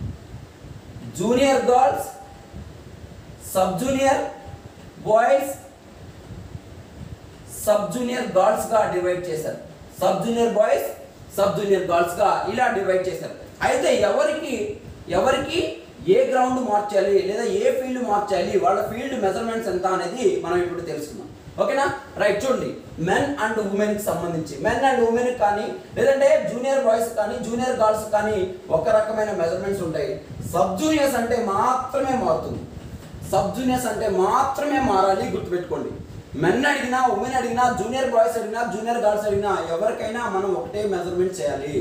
junior girls sub junior boys sub junior girls గా డివైడ్ చేశారు sub junior boys sub junior girls గా ఇలా డివైడ్ చేశారు అయితే ఎవరికి ఎవరికి ఏ గ్రౌండ్ మార్చాలి లేదా ఏ ఫీల్డ్ మార్చాలి వాళ్ళ ఫీల్డ్ మెజర్మెంట్స్ ఎంత అనేది మనం ఇప్పుడు తెలుసుకుందాం ఓకేనా రైట్ చూడండి మెన్ అండ్ ఉమెన్ కి సంబంధించి మెన్ అండ్ ఉమెన్ కానీ లేదంటే జూనియర్ బాయ్స్ కానీ జూనియర్ గర్ల్స్ కానీ ఒక రకమైన మెజర్మెంట్స్ ఉంటాయి సబ్ జూనియర్స్ అంటే మాత్రమే మారుతుంది సబ్ జూనియర్స్ అంటే మాత్రమే మారాలి గుర్తుపెట్టుకోండి మెన్ అడిగినా ఉమెన్ అడిగినా జూనియర్ బాయ్స్ అడిగినా జూనియర్ గర్ల్స్ అడిగినా ఎవరికైనా మనం ఒకటే మెజర్మెంట్ చేయాలి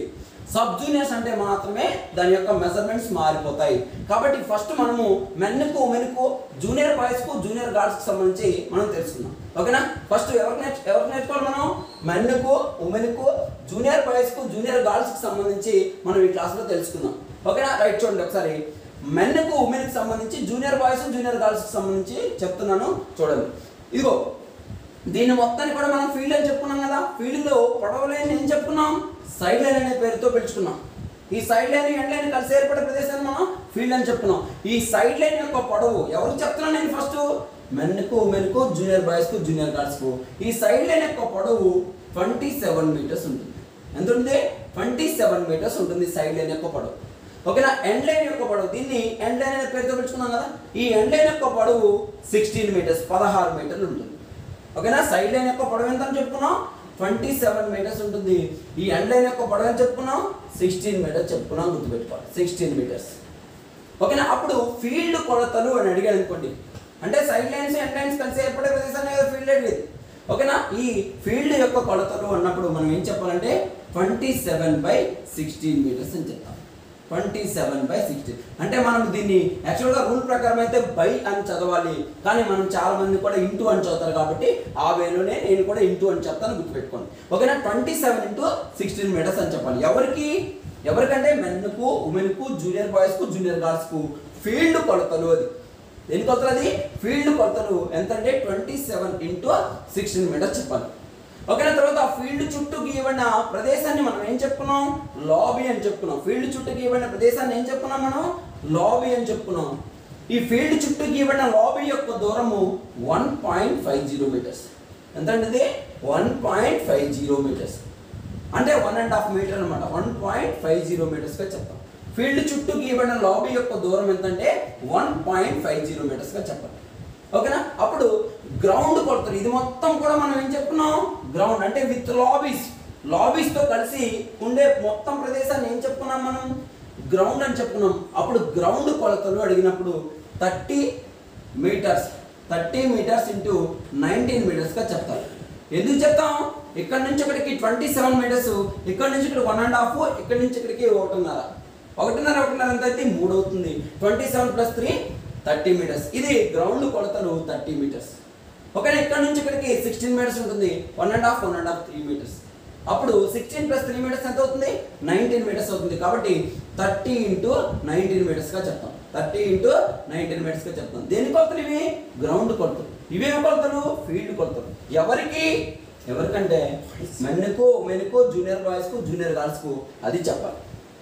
సబ్ జూనియర్స్ అంటే మాత్రమే దాని యొక్క మెజర్మెంట్స్ మారిపోతాయి కాబట్టి ఫస్ట్ మనము మెన్కు ఉమెన్కు జూనియర్ బాయ్స్కు జూనియర్ గర్ల్స్కి సంబంధించి మనం తెలుసుకుందాం ఓకేనా ఫస్ట్ ఎవరికి నేర్చు ఎవరికి నేర్చుకోవాలి మనం మెన్కు ఉమెన్కు జూనియర్ బాయ్స్కు జూనియర్ గర్ల్స్కి సంబంధించి మనం ఈ క్లాస్లో తెలుసుకుందాం ఓకేనా రైట్ చూడండి ఒకసారి మెన్కు ఉమెన్కి సంబంధించి జూనియర్ బాయ్స్ జూనియర్ గర్ల్స్కి సంబంధించి చెప్తున్నాను చూడండి ఇదిగో దీన్ని మొత్తాన్ని కూడా మనం ఫీల్డ్ అని చెప్పుకున్నాం కదా ఫీల్డ్లో పొడవు లైన్ ఏం చెప్పుకున్నాం సైడ్ లైన్ అనే పేరుతో పిలుచుకున్నాం ఈ సైడ్ లైన్ ఎండ్ లైన్ కలిసి ఏర్పడే ప్రదేశాన్ని మనం ఫీల్డ్ అని చెప్పుకున్నాం ఈ సైడ్ లైన్ యొక్క పొడవు ఎవరికి చెప్తున్నాను నేను ఫస్ట్ మెన్కు ఉమెన్కు జూనియర్ బాయ్స్కు జూనియర్ గర్ల్స్కు ఈ సైడ్ లైన్ యొక్క పొడవు ట్వంటీ సెవెన్ మీటర్స్ ఉంటుంది ఎంత ఉంటుంది ట్వంటీ సెవెన్ మీటర్స్ ఉంటుంది సైడ్ లైన్ యొక్క పొడవు ఓకేనా ఎండ్ లైన్ యొక్క పొడవు దీన్ని ఎండ్ లైన్ అనే పేరుతో పిలుచుకున్నాం కదా ఈ ఎండ్ లైన్ యొక్క పొడవు సిక్స్టీన్ మీటర్స్ పదహారు మీటర్లు ఉంటుంది ఓకేనా సైడ్ లైన్ యొక్క పొడవు ఎంత అని చెప్పుకున్నాం ట్వంటీ సెవెన్ మీటర్స్ ఉంటుంది ఈ ఎండ్ లైన్ యొక్క పొడవు ఎంత చెప్పుకున్నాం సిక్స్టీన్ మీటర్స్ చెప్పుకున్నాం గుర్తుపెట్టుకోవాలి సిక్స్టీన్ మీటర్స్ ఓకేనా అప్పుడు ఫీల్డ్ కొలతలు అని అడిగాడు అనుకోండి అంటే సైడ్ లైన్స్ ఎండ్ లైన్స్ కలిసి ఏర్పడే ప్రదేశాన్ని కదా ఫీల్డ్ అడిగేది ఓకేనా ఈ ఫీల్డ్ యొక్క కొలతలు అన్నప్పుడు మనం ఏం చెప్పాలంటే twenty seven by sixteen metres అని చెప్తాం ట్వంటీ సెవెన్ బై సిక్స్టీన్ అంటే మనం దీన్ని యాక్చువల్గా రూల్ ప్రకారం అయితే బై అని చదవాలి కానీ మనం చాలా మంది కూడా ఇంటూ అని చదువుతారు కాబట్టి ఆ వేలోనే నేను కూడా ఇంటూ అని చెప్తాను గుర్తుపెట్టుకోండి ఓకేనా twenty seven into sixteen metres అని చెప్పాలి ఎవరికి ఎవరికంటే మెన్కు ఉమెన్కు జూనియర్ బాయ్స్కు జూనియర్ గర్ల్స్కు ఫీల్డ్ కొలతలు అది దేని కొలతలు అది ఫీల్డ్ కొలతలు ఎంత అంటే twenty seven into sixteen metres చెప్పాలి ఓకేనా తర్వాత ఆ ఫీల్డ్ చుట్టూ గీయబడిన ప్రదేశాన్ని మనం ఏం చెప్పుకున్నాం లాబీ అని చెప్పుకున్నాం ఫీల్డ్ చుట్టూ గీయబడిన ప్రదేశాన్ని ఏం చెప్పుకున్నాం మనం లాబీ అని చెప్పుకున్నాం ఈ ఫీల్డ్ చుట్టూ గీయబడిన లాబీ యొక్క దూరము one point five zero metres ఎంత అంటే ఇది one point five zero metres అంటే వన్ అండ్ హాఫ్ మీటర్ అనమాట వన్ పాయింట్ ఫైవ్ జీరో మీటర్స్గా చెప్తాం ఫీల్డ్ చుట్టూ గీయబడిన లాబీ యొక్క దూరం ఎంతంటే వన్ పాయింట్ ఫైవ్ జీరో మీటర్స్గా చెప్పాలి ఓకేనా అప్పుడు గ్రౌండ్ కొడతారు ఇది మొత్తం కూడా మనం ఏం చెప్పుకున్నాం గ్రౌండ్ అంటే విత్ లాబీస్ లాబీస్తో కలిసి ఉండే మొత్తం ప్రదేశాన్ని ఏం చెప్పుకున్నాం మనం గ్రౌండ్ అని చెప్పుకున్నాం అప్పుడు గ్రౌండ్ కొలతలు అడిగినప్పుడు thirty metres thirty metres into nineteen మీటర్స్గా చెప్తారు ఎందుకు చెప్తాం ఇక్కడ నుంచి ఇక్కడికి ట్వంటీ సెవెన్ మీటర్స్ ఇక్కడ నుంచి ఇక్కడ వన్ అండ్ హాఫ్ ఇక్కడ నుంచి ఇక్కడికి ఒకటిన్నర ఒకటిన్నర ఒకటిన్నర ఎంత అయితే మూడు అవుతుంది twenty seven plus three thirty metres ఇది గ్రౌండ్ కొలతలు థర్టీ మీటర్స్ ఓకేనా ఇక్కడ నుంచి ఇక్కడికి సిక్స్టీన్ మీటర్స్ ఉంటుంది one and half one and half three metres అప్పుడు సిక్స్టీన్ ప్లస్ త్రీ మీటర్స్ ఎంత అవుతుంది నైన్టీన్ మీటర్స్ అవుతుంది కాబట్టి థర్టీ ఇంటూ నైన్టీన్ మీటర్స్గా చెప్తాం థర్టీ ఇంటూ నైన్టీన్ మీటర్స్గా చెప్తాం దేని కొలతలు ఇవి గ్రౌండ్ కొలతలు ఇవేమి కొలతలు ఫీల్డ్ కొలతలు ఎవరికి ఎవరికంటే మెన్కు మెన్కు జూనియర్ బాయ్స్కు జూనియర్ గర్ల్స్కు అది చెప్పాలి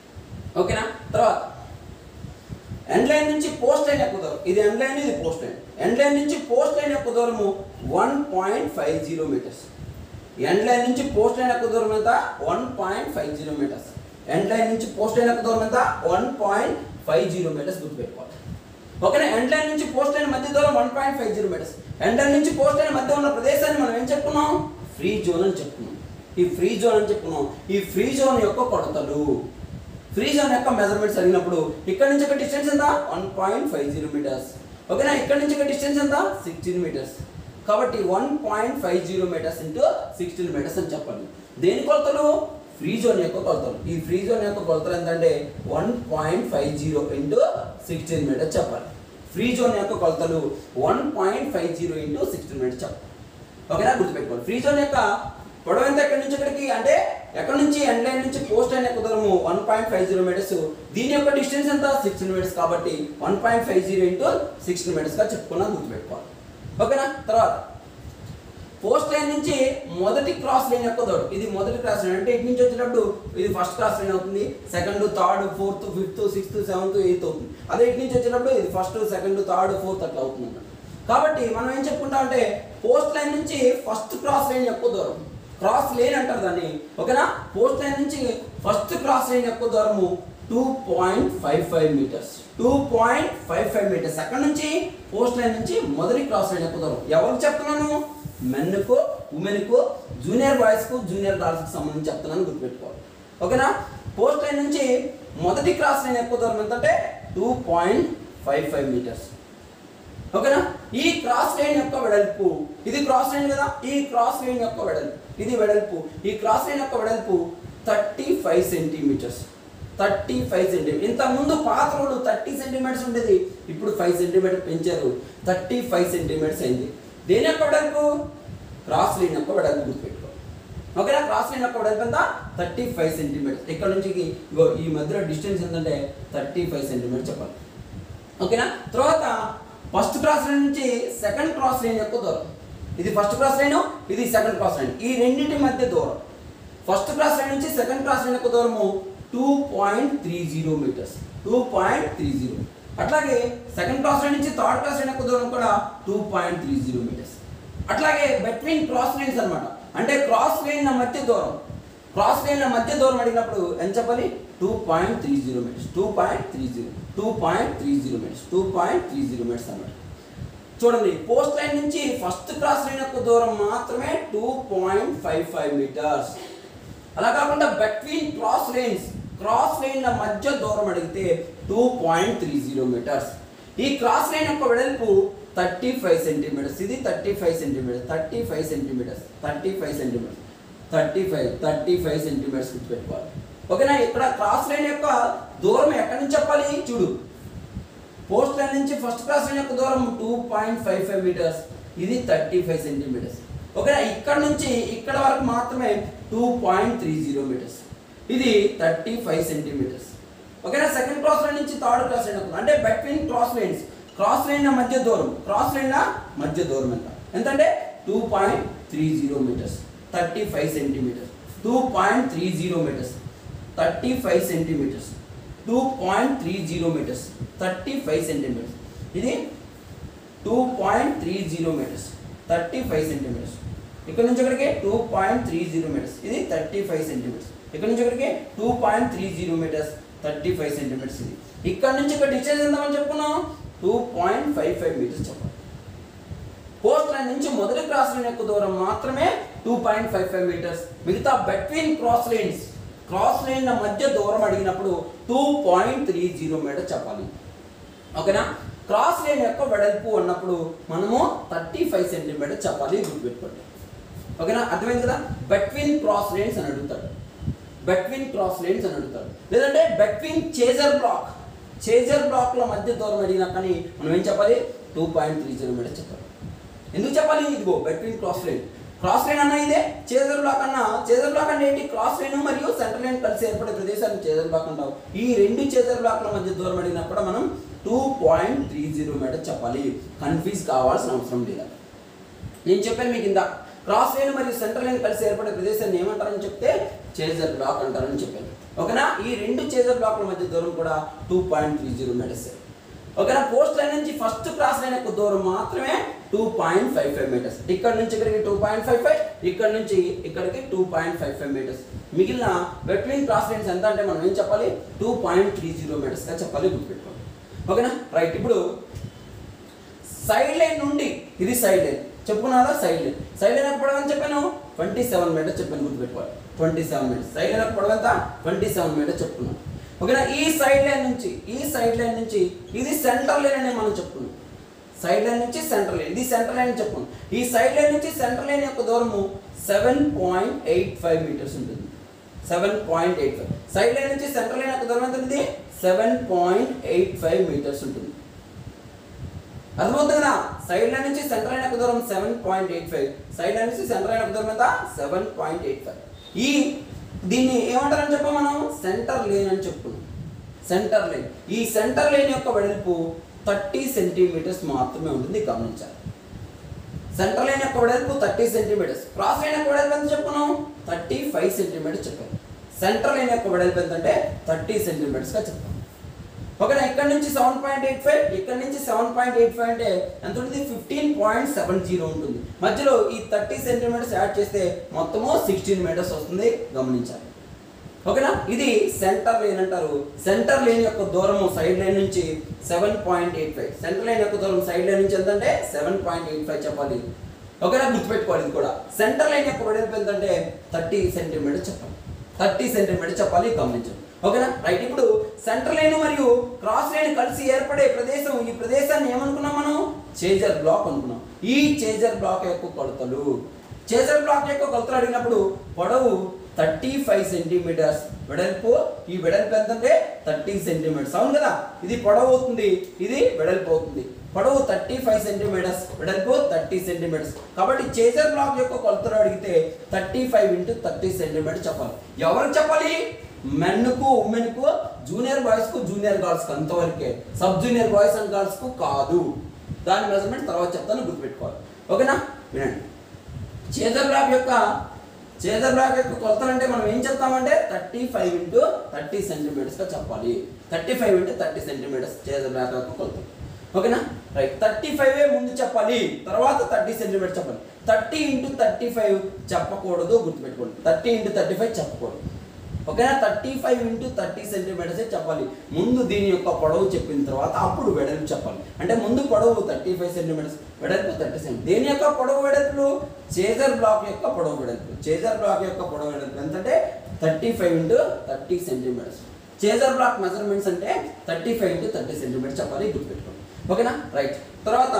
ఓకేనా తర్వాత ఎండ్ లైన్ నుంచి పోస్ట్ లైన్ ఎక్కువ దూరం ఇది ఎండ్ లైన్ ఇది పోస్ట్ లైన్ ఎండ్ లైన్ నుంచి పోస్ట్ లైన్ ఎక్కువ దూరము one point five zero metres end line నుంచి పోస్ట్ లైన్ ఎక్కువ దూరం ఎంత one point five zero metres end line నుంచి పోస్ట్ లైన్ ఎక్కువ దూరం ఎంత one point five zero metres గుర్తుపెట్టుకోవాలి ఓకేనా ఎండ్ లైన్ నుంచి పోస్ట్ లైన్ మధ్య దూరం one point five zero metres end line నుంచి పోస్ట్ లైన్ మధ్య ఉన్న ప్రదేశాన్ని మనం ఏం చెప్పుకున్నాం ఫ్రీ జోన్ అని చెప్పుకున్నాం ఈ ఫ్రీ జోన్ అని చెప్పుకున్నాం ఈ ఫ్రీ జోన్ యొక్క కొలతలు ఫ్రీ జోన్ యొక్క మెజర్మెంట్స్ అడిగినప్పుడు ఇక్కడ నుంచి ఒక డిస్టెన్స్ ఎంత one point five zero metres ఓకేనా ఇక్కడ నుంచి ఒక డిస్టెన్స్ ఎంత సిక్స్టీన్ మీటర్స్ కాబట్టి one point five zero metres into sixteen metres అని చెప్పాలి దేని కొలతలు ఫ్రీ జోన్ యొక్క కొలతలు ఈ ఫ్రీ జోన్ యొక్క కొలతలు ఏంటంటే one point five zero into sixteen metres చెప్పాలి ఫ్రీ జోన్ యొక్క కొలతలు one point five zero into sixteen metres చెప్పాలి ఓకేనా గుర్తుపెట్టుకోవాలి ఫ్రీ జోన్ యొక్క పొడవు ఎంత ఎక్కడి నుంచి ఇక్కడికి అంటే ఎక్కడి నుంచి ఎండ్ లైన్ నుంచి పోస్ట్ లైన్ యొక్క దూరము one point five zero metres దీని యొక్క డిస్టెన్స్ ఎంత సిక్స్టీన్ మీటర్స్ కాబట్టి one point five zero into sixteen మీటర్స్గా చెప్పుకున్నా గుర్తుపెట్టుకోవాలి ఓకేనా తర్వాత పోస్ట్ లైన్ నుంచి మొదటి క్రాస్ లైన్ యొక్క దూరం ఇది మొదటి క్రాస్ లైన్ అంటే ఇటు నుంచి వచ్చేటప్పుడు ఇది ఫస్ట్ క్రాస్ లైన్ అవుతుంది second third fourth fifth sixth seventh eighth అవుతుంది అదే ఇటు నుంచి వచ్చేటప్పుడు ఇది ఫస్ట్ సెకండ్ థర్డ్ ఫోర్త్ అట్లా అవుతుంది అన్నమాట కాబట్టి మనం ఏం చెప్పుకుంటాం అంటే పోస్ట్ లైన్ నుంచి ఫస్ట్ క్రాస్ లైన్ యొక్క దూరం క్రాస్ లైన్ అంటారు దాన్ని ఓకేనా పోస్ట్ లైన్ నుంచి ఫస్ట్ క్రాస్ లైన్ యొక్క దూరము two point five five metres two point five five metres అక్కడ నుంచి పోస్ట్ లైన్ నుంచి మొదటి క్రాస్ లైన్ యొక్క దూరం ఎవరికి చెప్తున్నాను మెన్కు ఉమెన్కు జూనియర్ బాయ్స్కు జూనియర్ గర్ల్స్కి సంబంధించి చెప్తున్నాను గుర్తుపెట్టుకోవాలి ఓకేనా పోస్ట్ లైన్ నుంచి మొదటి క్రాస్ లైన్ ఎక్కువ దూరం ఎంత అంటే two point five five metres ఓకేనా ఈ క్రాస్ లైన్ యొక్క వెడల్పు ఇది క్రాస్ లైన్ కదా ఈ క్రాస్ లైన్ యొక్క వెడల్పు ఇది వెడల్పు ఈ క్రాస్ లైన్ యొక్క వెడల్పు thirty five centimetres thirty five centimetre ఇంతకుముందు పాత రోడ్డు థర్టీ సెంటీమీటర్స్ ఉండేది ఇప్పుడు ఫైవ్ సెంటీమీటర్ పెంచారు థర్టీ ఫైవ్ సెంటీమీటర్స్ అయింది దేని యొక్క వెడల్పు క్రాస్ లైన్ యొక్క వెడల్పు గుర్తుపెట్టుకో ఓకేనా క్రాస్ లైన్ యొక్క వెడల్పు ఎంత థర్టీ ఫైవ్ సెంటీమీటర్స్ ఇక్కడ నుంచి ఇగో ఈ మధ్యలో డిస్టెన్స్ ఎంతంటే థర్టీ ఫైవ్ సెంటీమీటర్ చెప్పాలి ఓకేనా తర్వాత ఫస్ట్ క్రాస్ లైన్ నుంచి సెకండ్ క్రాస్ లైన్ యొక్క దూరం ఇది ఫస్ట్ క్రాస్ లైన్ ఇది సెకండ్ క్రాస్ లైన్ ఈ రెండింటి మధ్య దూరం ఫస్ట్ క్రాస్ లైన్ నుంచి సెకండ్ క్రాస్ లైన్ యొక్క దూరము two point three zero metres two point three zero అట్లాగే సెకండ్ క్రాస్ లైన్ నుంచి థర్డ్ క్రాస్ లైన్ యొక్క దూరం కూడా two point three zero metres అట్లాగే బిట్వీన్ క్రాస్ లైన్స్ అన్నమాట అంటే క్రాస్ లైన్ మధ్య దూరం క్రాస్ లైన్ల మధ్య దూరం అడిగినప్పుడు ఎంత చెప్పాలి two point three zero metres two point three zero two point three zero metres two point three zero metres అన్నమాట చూడండి పోస్ట్ లైన్ నుంచి ఫస్ట్ క్రాస్ లైన్ యొక్క దూరం మాత్రమే two point five five metres అలా కాకుండా బిట్వీన్ క్రాస్ లైన్స్ క్రాస్ లైన్ల మధ్య దూరం అడిగితే two point three zero metres ఈ క్రాస్ లైన్ యొక్క వెడల్పు థర్టీ ఫైవ్ సెంటీమీటర్స్ ఇది thirty five centimetres thirty five centimetres thirty five centimetres thirty five thirty five centimeters గుర్తుపెట్టుకోవాలి ఓకేనా ఇక్కడ క్రాస్ లైన్ యొక్క దూరం ఎక్కడి నుంచి చెప్పాలి చూడు పోస్ట్ లైన్ నుంచి ఫస్ట్ క్లాస్ లైన్ యొక్క దూరం two point five five metres ఇది థర్టీ ఫైవ్ సెంటీమీటర్స్ ఓకేనా ఇక్కడ నుంచి ఇక్కడ వరకు మాత్రమే two point three zero metres ఇది థర్టీ ఫైవ్ సెంటీమీటర్స్ ఓకేనా సెకండ్ క్రాస్ లైన్ నుంచి థర్డ్ క్రాస్ లైన్ వరకు అంటే between cross lines cross line మధ్య దూరం క్రాస్ లైన్ మధ్య దూరం ఎంత ఎంతంటే two point three zero metres thirty five centimetres two point three zero metres thirty five centimetres two point three zero metres thirty five centimetres ఇది two point three zero metres thirty five centimetres ఇక్కడ నుంచి ఇక్కడికి two point three zero metres ఇది thirty five centimetres ఇక్కడ నుంచి ఇక్కడికి two point three zero metres thirty five centimetres ఇది ఇక్కడ నుంచి ఇక్కడ డిస్టెన్స్ ఎంతమని చెప్పుకున్నాం two point five five metres చెప్పాలి పోస్ట్ లైన్ నుంచి మొదటి క్రాస్ లైన్ యొక్క దూరం మాత్రమే two point five five metres మిగతా బిట్వీన్ క్రాస్ లైన్స్ క్రాస్ లైన్ల మధ్య దూరం అడిగినప్పుడు two point three zero metre చెప్పాలి ఓకేనా క్రాస్ లైన్ యొక్క వెడల్పు అన్నప్పుడు మనము థర్టీ ఫైవ్ సెంటీమీటర్ చెప్పాలి గుర్తుపెట్టుకోండి ఓకేనా అర్థమైంది కదా బిట్వీన్ క్రాస్ లైన్స్ అని అడుగుతాడు బిట్వీన్ క్రాస్ లైన్స్ అని అడుగుతాడు లేదంటే బిట్వీన్ చేజర్ బ్లాక్ చేజర్ బ్లాక్ల మధ్య దూరం అడిగినా కానీ మనం ఏం చెప్పాలి two point three zero metre చెప్పాలి ఎందుకు చెప్పాలి ఇదిగో between cross line cross line అన్న ఇదే చేజర్ బ్లాక్ అన్న చేజర్ బ్లాక్ అంటే ఏంటి క్రాస్ లైన్ మరియు సెంటర్ లైన్ కలిసి ఏర్పడే ప్రదేశాన్ని చేజర్ బ్లాక్ అంటాం ఈ రెండు చేజర్ బ్లాక్ల మధ్య దూరం అడిగినప్పుడు మనం two point three zero metre చెప్పాలి కన్ఫ్యూజ్ కావాల్సిన అవసరం లేదు నేను చెప్పాను మీకు ఇందా క్రాస్ లైన్ మరియు సెంటర్ లైన్ కలిసి ఏర్పడే ప్రదేశాన్ని ఏమంటారని చెప్తే చేజర్ బ్లాక్ అంటారని చెప్పాను ఓకేనా ఈ రెండు చేజర్ బ్లాక్ల మధ్య దూరం కూడా two point three zero metres ఓకేనా పోస్ట్ లైన్ నుంచి ఫస్ట్ క్రాస్ లైన్ యొక్క దూరం మాత్రమే two point five five metres ఇక్కడ నుంచి ఇక్కడికి టూ పాయింట్ ఫైవ్ ఫైవ్ ఇక్కడ నుంచి ఇక్కడికి two point five five metres మిగిలిన బిట్వీన్ క్రాస్ లైన్స్ ఎంత అంటే మనం ఏం చెప్పాలి టూ పాయింట్ త్రీ జీరో మీటర్స్గా చెప్పాలి గుర్తుపెట్టుకోండి ఓకేనా రైట్ ఇప్పుడు సైడ్ లైన్ నుండి ఇది సైడ్ లైన్ చెప్పుకున్నారా సైడ్ లైన్ సైడ్ లైన్ పొడవు ఎంత చెప్పాను ట్వంటీ సెవెన్ మీటర్స్ చెప్పాను గుర్తుపెట్టుకోవాలి twenty seven metres side line పొడవు ఎంత ట్వంటీ సెవెన్ మీటర్స్ చెప్పుకున్నాం ఓకేనా ఈ సైడ్ లైన్ నుంచి ఈ సైడ్ లైన్ నుంచి ఇది సెంటర్ లైన్ అని మనం చెప్పుకున్నాం సైడ్ లైన్ నుంచి సెంటర్ లైన్ ఇది సెంటర్ లైన్ చెప్పుకున్నాం ఈ సైడ్ లైన్ నుంచి సెంటర్ లైన్ యొక్క దూరము seven point eight five metres ఉంటుంది seven point eight five side line నుంచి సెంటర్ లైన్ యొక్క దూరం ఎంత ఉంటుంది seven point eight five metres ఉంటుంది అర్థమవుతుంది కదా సైడ్ లైన్ నుంచి సెంటర్ లైన్ యొక్క దూరం seven point eight five side line నుంచి సెంటర్ లైన్ యొక్క దూరం ఎంత సెవెన్ పాయింట్ ఎయిట్ ఫైవ్ ఈ దీన్ని ఏమంటారని చెప్పా మనం సెంటర్ లైన్ అని చెప్పుకున్నాం సెంటర్ లైన్ ఈ సెంటర్ లైన్ యొక్క వెడల్పు థర్టీ సెంటీమీటర్స్ మాత్రమే ఉంటుంది గమనించాలి సెంటర్ లైన్ యొక్క వెడల్పు థర్టీ సెంటీమీటర్స్ క్రాస్ లైన్ యొక్క వెడల్పు ఎంత చెప్పుకున్నాం థర్టీ ఫైవ్ సెంటీమీటర్స్ చెప్పాను సెంటర్ లైన్ యొక్క వెడల్పు ఎంత అంటే థర్టీ సెంటీమీటర్స్గా చెప్పాను ఓకేనా ఇక్కడ నుంచి సెవెన్ పాయింట్ ఎయిట్ ఫైవ్ ఇక్కడ నుంచి సెవెన్ పాయింట్ ఎయిట్ ఫైవ్ అంటే ఎంత ఉంటుంది ఫిఫ్టీన్ పాయింట్ సెవెన్ జీరో ఉంటుంది మధ్యలో ఈ థర్టీ సెంటీమీటర్స్ యాడ్ చేస్తే మొత్తము సిక్స్టీన్ మీటర్స్ వస్తుంది గమనించాలి ఓకేనా ఇది సెంటర్ లైన్ అంటారు సెంటర్ లైన్ యొక్క దూరము సైడ్ లైన్ నుంచి seven point eight five centre line యొక్క దూరం సైడ్ లైన్ నుంచి ఎంత అంటే సెవెన్ పాయింట్ ఎయిట్ ఫైవ్ చెప్పాలి ఓకేనా గుర్తుపెట్టుకోవాలి ఇది కూడా సెంటర్ లైన్ యొక్క వెడల్పు ఎంతంటే థర్టీ సెంటీమీటర్ చెప్పాలి థర్టీ సెంటీమీటర్ చెప్పాలి గమనించండి ఓకేనా రైట్ ఇప్పుడు సెంటర్ లైన్ మరియు క్రాస్ లైన్ కలిసి ఏర్పడే ప్రదేశం ఈ ప్రదేశాన్ని ఏమనుకున్నాం మనం చేజర్ బ్లాక్ అనుకున్నాం ఈ చేజర్ బ్లాక్ యొక్క కొలతలు చేజర్ బ్లాక్ యొక్క కొలతలు అడిగినప్పుడు పొడవు థర్టీ ఫైవ్ సెంటీమీటర్స్ వెడల్పు ఈ వెడల్పు ఎంత అంటే థర్టీ సెంటీమీటర్స్ అవును కదా ఇది పొడవు అవుతుంది ఇది వెడల్పు అవుతుంది పొడవు థర్టీ ఫైవ్ సెంటీమీటర్స్ వెడల్పు థర్టీ సెంటీమీటర్స్ కాబట్టి చేజర్ బ్లాక్ యొక్క కొలతలు అడిగితే thirty five into thirty centimetre చెప్పాలి ఎవరికి చెప్పాలి మెన్కు ఉమెన్కు జూనియర్ బాయ్స్ కు జూనియర్ గర్ల్స్ కు అంతవరకే sub junior boys and girls కు కాదు దాని మెజర్మెంట్ తర్వాత చెప్తాను గుర్తుపెట్టుకోవాలి ఓకేనా వినండి చేజర్ బ్లాక్ యొక్క చేజర్ బ్లాక్ యొక్క కొలతలు అంటే మనం ఏం చెప్తామంటే థర్టీ ఫైవ్ ఇంటూ థర్టీ సెంటీమీటర్స్గా చెప్పాలి thirty five into thirty centimetres chaser block యొక్క కొలతలు ఓకేనా రైట్ థర్టీ ఫైవ్ ముందు చెప్పాలి తర్వాత థర్టీ సెంటీమీటర్ చెప్పాలి థర్టీ ఇంటూ థర్టీ ఫైవ్ చెప్పకూడదు గుర్తుపెట్టుకోండి థర్టీ ఇంటూ థర్టీ ఫైవ్ చెప్పకూడదు ఓకేనా thirty five into thirty centimetres చెప్పాలి ముందు దీని యొక్క పొడవు చెప్పిన తర్వాత అప్పుడు వెడల్పు చెప్పాలి అంటే ముందు పొడవు థర్టీ ఫైవ్ సెంటీమీటర్స్ వెడల్పు థర్టీ సెంటీ దేని యొక్క పొడవు వెడల్పులు చేజర్ బ్లాక్ యొక్క పొడవు వెడల్పు చేజర్ బ్లాక్ యొక్క పొడవు వెడల్పు ఎంతంటే thirty five into thirty centimetres chaser block measurements అంటే thirty five into thirty centimetres చెప్పాలి గుర్తుపెట్టుకోండి ఓకేనా రైట్ తర్వాత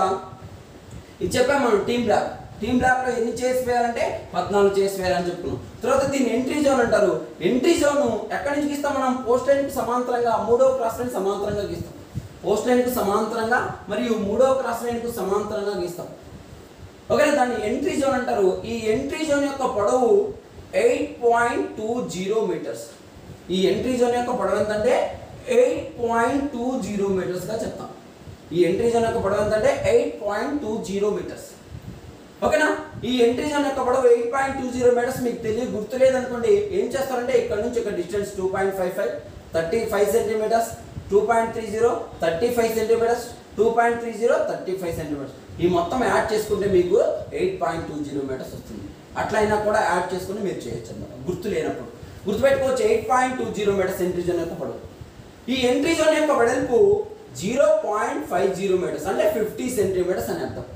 ఇది చెప్పాము మనం టీమ్ బ్లాక్ టీమ్ బ్లాక్ లో ఎన్ని చేసి వేయాలంటే పద్నాలుగు చేసి వేయాలని చెప్పుకున్నాం తర్వాత దీన్ని ఎంట్రీ జోన్ అంటారు ఎంట్రీ జోన్ ఎక్కడి నుంచి గీస్తాం మనం పోస్ట్ లైన్ కి సమాంతరంగా మూడో క్రాస్ లైన్ సమాంతరంగా గీస్తాం పోస్ట్ లైన్ కు సమాంతరంగా మరియు మూడో క్రాస్ లైన్ కు సమాంతరంగా గీస్తాం ఓకే దాన్ని ఎంట్రీ జోన్ అంటారు ఈ ఎంట్రీ జోన్ యొక్క పొడవు eight point two zero metres ఈ ఎంట్రీ జోన్ యొక్క పొడవు ఎంతంటే ఎయిట్ పాయింట్ టూ జీరో మీటర్స్గా చెప్తాం ఈ ఎంట్రీ జోన్ యొక్క పొడవు ఎంతంటే eight point two zero metres ఓకేనా ఈ ఎంట్రీ జోన్ యొక్క పొడవు eight point two zero metres మీకు తెలియ గుర్తులేదు అనుకోండి ఏం చేస్తారంటే ఇక్కడ నుంచి ఒక distance two point five five thirty five centimetres two point three zero thirty five centimetres two point three zero thirty five centimetres ఈ మొత్తం యాడ్ చేసుకుంటే మీకు eight point two zero metres వస్తుంది అట్లా అయినా కూడా యాడ్ చేసుకుని మీరు చేయొచ్చు అన్నమాట గుర్తు లేనప్పుడు గుర్తుపెట్టుకోవచ్చు eight point two zero metres entry zone యొక్క పొడవు ఈ ఎంట్రీ జోన్ యొక్క వెడల్పు zero point five zero metres అంటే ఫిఫ్టీ సెంటీమీటర్స్ అని అర్థం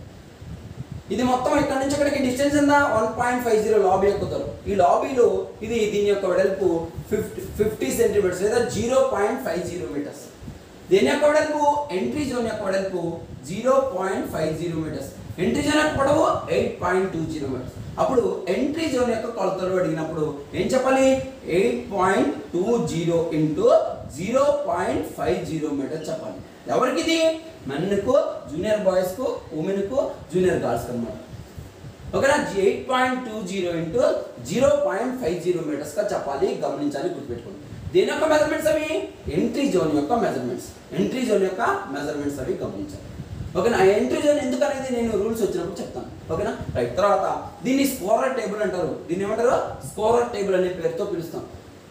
ఇది మొత్తం ఇక్కడ నుంచి ఇక్కడికి డిస్టెన్స్ ఎంత one point five zero lobby యొక్క దూరం ఈ లాబీలో ఇది దీని యొక్క వెడల్పు ఫిఫ్టీ ఫిఫ్టీ సెంటీమీటర్స్ లేదా zero point five zero metres దీని యొక్క వెడల్పు ఎంట్రీ జోన్ యొక్క వెడల్పు zero point five zero metres entry zone యొక్క పొడవు eight point two zero metres అప్పుడు ఎంట్రీ జోన్ యొక్క కొలతలు అడిగినప్పుడు ఏం చెప్పాలి eight point two zero into zero point five zero metre చెప్పాలి ఎవరికి ఇది మెన్కు జూనియర్ బాయ్స్కు ఉమెన్కు జూనియర్ గర్ల్స్కి అనమాట ఓకేనా eight point two zero into zero point five zero మీటర్స్గా చెప్పాలి గమనించాలి గుర్తుపెట్టుకోండి దేని యొక్క మెజర్మెంట్స్ అవి ఎంట్రీ జోన్ యొక్క మెజర్మెంట్స్ ఎంట్రీ జోన్ యొక్క మెజర్మెంట్స్ అవి గమనించాలి ఓకేనా ఆ ఎంట్రీ జోన్ ఎందుకు అనేది నేను రూల్స్ వచ్చినప్పుడు చెప్తాను ఓకేనా రైట్ తర్వాత దీన్ని స్కోరర్ టేబుల్ అంటారు దీన్ని ఏమంటారు స్కోరర్ టేబుల్ అనే పేరుతో పిలుస్తాం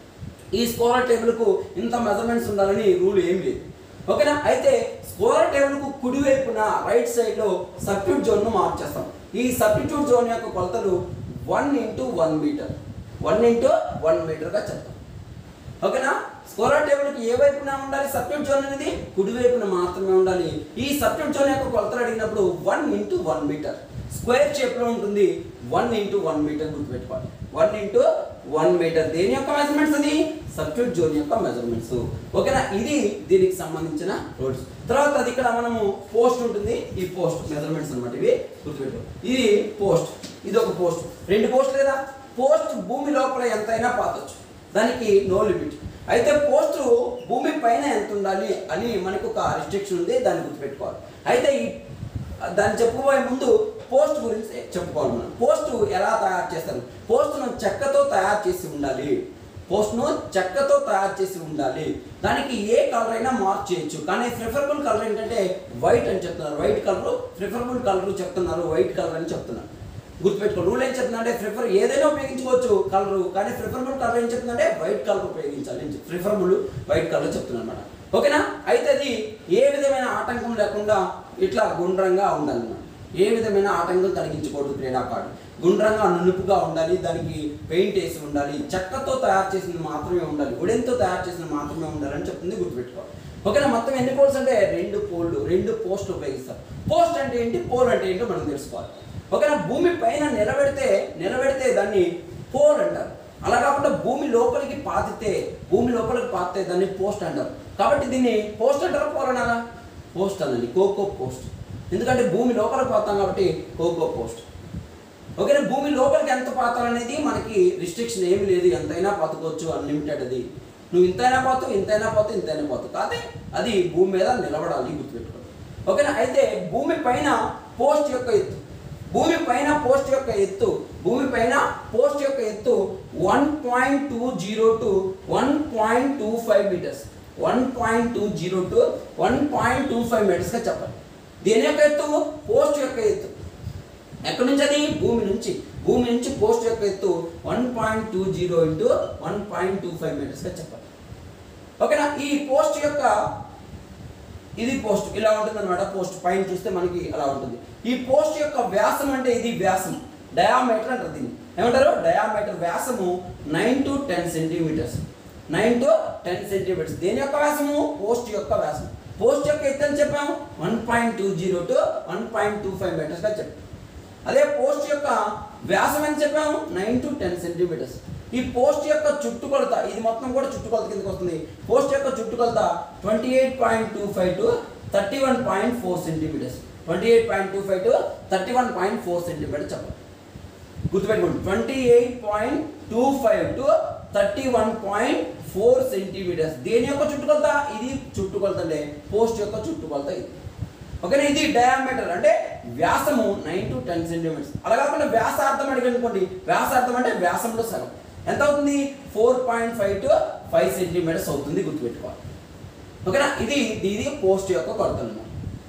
ఈ స్కోరర్ టేబుల్కు ఇంత మెజర్మెంట్స్ ఉండాలని రూల్ ఏం లేదు ఓకేనా అయితే స్కోరర్ టేబుల్కు కుడివైపున రైట్ సైడ్లో సబ్స్టిట్యూట్ జోన్ను మార్క్ చేస్తాం ఈ సబ్స్టిట్యూట్ జోన్ యొక్క కొలతలు one into one metre one into one మీటర్గా చెప్తాం ఓకేనా స్కోరర్ టేబుల్కి ఏ వైపున ఉండాలి సబ్స్టిట్యూట్ జోన్ అనేది కుడి వైపున మాత్రమే ఉండాలి ఈ సబ్స్టిట్యూట్ జోన్ యొక్క కొలతలు అడిగినప్పుడు one into one metre square షేప్లో ఉంటుంది వన్ ఇంటూ వన్ మీటర్ గుర్తుపెట్టుకోవాలి వన్ ఇంటూ వన్ మీటర్ దేని యొక్క మెజర్మెంట్స్ అది సబ్స్టిట్యూట్ జోన్ యొక్క మెజర్మెంట్స్ ఓకేనా ఇది దీనికి సంబంధించిన రూల్స్ తర్వాత అది ఇక్కడ మనము పోస్ట్ ఉంటుంది ఈ పోస్ట్ మెజర్మెంట్స్ అన్నమాట ఇవి గుర్తుపెట్టు ఇది పోస్ట్ ఇది ఒక పోస్ట్ రెండు పోస్ట్ లేదా పోస్ట్ భూమి లోపల ఎంతైనా పాతొచ్చు దానికి నో లిమిట్ అయితే పోస్ట్ భూమి పైన ఎంత ఉండాలి అని మనకు ఒక రిస్ట్రిక్షన్ ఉంది దాన్ని గుర్తుపెట్టుకోవాలి అయితే ఈ దాన్ని చెప్పుకోబోయే ముందు పోస్ట్ గురించి చెప్పుకోవాలి మనం పోస్ట్ ఎలా తయారు చేస్తారు పోస్ట్ను చెక్కతో తయారు చేసి ఉండాలి పోస్ట్ను చెక్కతో తయారు చేసి ఉండాలి దానికి ఏ కలర్ అయినా మార్క్ చేయొచ్చు కానీ ప్రిఫరబుల్ కలర్ ఏంటంటే వైట్ అని చెప్తున్నారు వైట్ కలర్ ప్రిఫరబుల్ కలర్ చెప్తున్నారు వైట్ కలర్ అని చెప్తున్నారు గుర్తుపెట్టుకో రూల్ ఏం చెప్తుందంటే ప్రిఫర్ ఏదైనా ఉపయోగించుకోవచ్చు కలర్ కానీ ప్రిఫరబుల్ కలర్ ఏం చెప్తుందంటే వైట్ కలర్ ఉపయోగించాలి ప్రిఫరబుల్ వైట్ కలర్ చెప్తున్నాను అనమాట ఓకేనా అయితే అది ఏ విధమైన ఆటంకం లేకుండా ఇట్లా గుండ్రంగా ఉండాలన్నమాట ఏ విధమైన ఆటంకం కలిగించకూడదు క్రీడాకారుడు గుండ్రంగా నునుపుగా ఉండాలి దానికి పెయింట్ వేసి ఉండాలి చెక్కతో తయారు చేసింది మాత్రమే ఉండాలి ఉడెన్తో తయారు చేసింది మాత్రమే ఉండాలని చెప్తుంది గుర్తుపెట్టుకోవాలి ఓకేనా మొత్తం ఎన్ని పోల్స్ అంటే రెండు పోల్లు రెండు పోస్ట్ ఉపయోగిస్తారు పోస్ట్ అంటే ఏంటి పోల్ అంటే ఏంటో మనం తెలుసుకోవాలి ఓకేనా భూమి పైన నిలబెడితే నిలబెడితే దాన్ని పోల్ అంటారు అలా కాకుండా భూమి లోపలికి పాతితే భూమి లోపలికి పాతితే దాన్ని పోస్ట్ అంటారు కాబట్టి దీన్ని పోస్ట్ అంటారా పోల్ అనాలా పోస్ట్ అనండి కోకో పోస్ట్ ఎందుకంటే భూమి లోపలికి పోతాం కాబట్టి కోకో పోస్ట్ ఓకేనా భూమి లోపలికి ఎంత పాతాలనేది మనకి రిస్ట్రిక్షన్ ఏమి లేదు ఎంతైనా పాతుకోవచ్చు అన్లిమిటెడ్ అది నువ్వు ఇంతైనా పోతావు ఇంతైనా పోతావు ఇంతైనా పోతావు కాదే అది భూమి మీద నిలబడాలి గుర్తుపెట్టుకో ఓకేనా అయితే భూమి పైన పోస్ట్ యొక్క ఎత్తు భూమి పైన పోస్ట్ యొక్క ఎత్తు భూమి పైన పోస్ట్ యొక్క ఎత్తు one point two zero to one point two five metres one point two zero to one point two five మీటర్స్గా చెప్పాలి దేని యొక్క ఎత్తు పోస్ట్ యొక్క ఎత్తు ఎక్కడి నుంచి అది భూమి నుంచి భూమి నుంచి పోస్ట్ యొక్క ఎత్తు one point two zero into one point two five మీటర్స్గా చెప్పాలి ఓకేనా ఈ పోస్ట్ యొక్క ఇది పోస్ట్ ఇలా ఉంటుంది అనమాట పోస్ట్ పైన చూస్తే మనకి అలా ఉంటుంది ఈ పోస్ట్ యొక్క వ్యాసం అంటే ఇది వ్యాసం డయామీటర్ అంటారు దీన్ని ఏమంటారు డయామీటర్ వ్యాసము nine to ten centimetres nine to ten centimetres దేని యొక్క వ్యాసము పోస్ట్ యొక్క వ్యాసం పోస్ట్ యొక్క ఎత్తు అని చెప్పాము one point two zero to one point two five మీటర్స్గా చెప్పాము అదే పోస్ట్ యొక్క వ్యాసం అని చెప్పాము నైన్ టు టెన్ సెంటీమీటర్స్ ఈ పోస్ట్ యొక్క చుట్టుకొలత ఇది మొత్తం కూడా చుట్టుకొలత కిందకి వస్తుంది పోస్ట్ యొక్క చుట్టుకొలత twenty eight point two five to thirty one point four centimetres twenty eight point two five to thirty one point four centimetre చెప్పాలి గుర్తుపెట్టుకోండి twenty eight point two five to thirty one point four centimetres దేని యొక్క చుట్టుకొలత ఇది చుట్టుకొలత అంటే post యొక్క చుట్టుకొలత ఇది ఓకేనా ఇది డయామీటర్ అంటే వ్యాసము నైన్ టు టెన్ సెంటీమీటర్స్ అలా కాకుండా వ్యాసార్థం అడిగి అనుకోండి వ్యాసార్థం అంటే వ్యాసంలో సగం ఎంత అవుతుంది four point five to five centimetres అవుతుంది గుర్తుపెట్టుకోవాలి ఓకేనా ఇది ఇది పోస్ట్ యొక్క కొలత అన్నమాట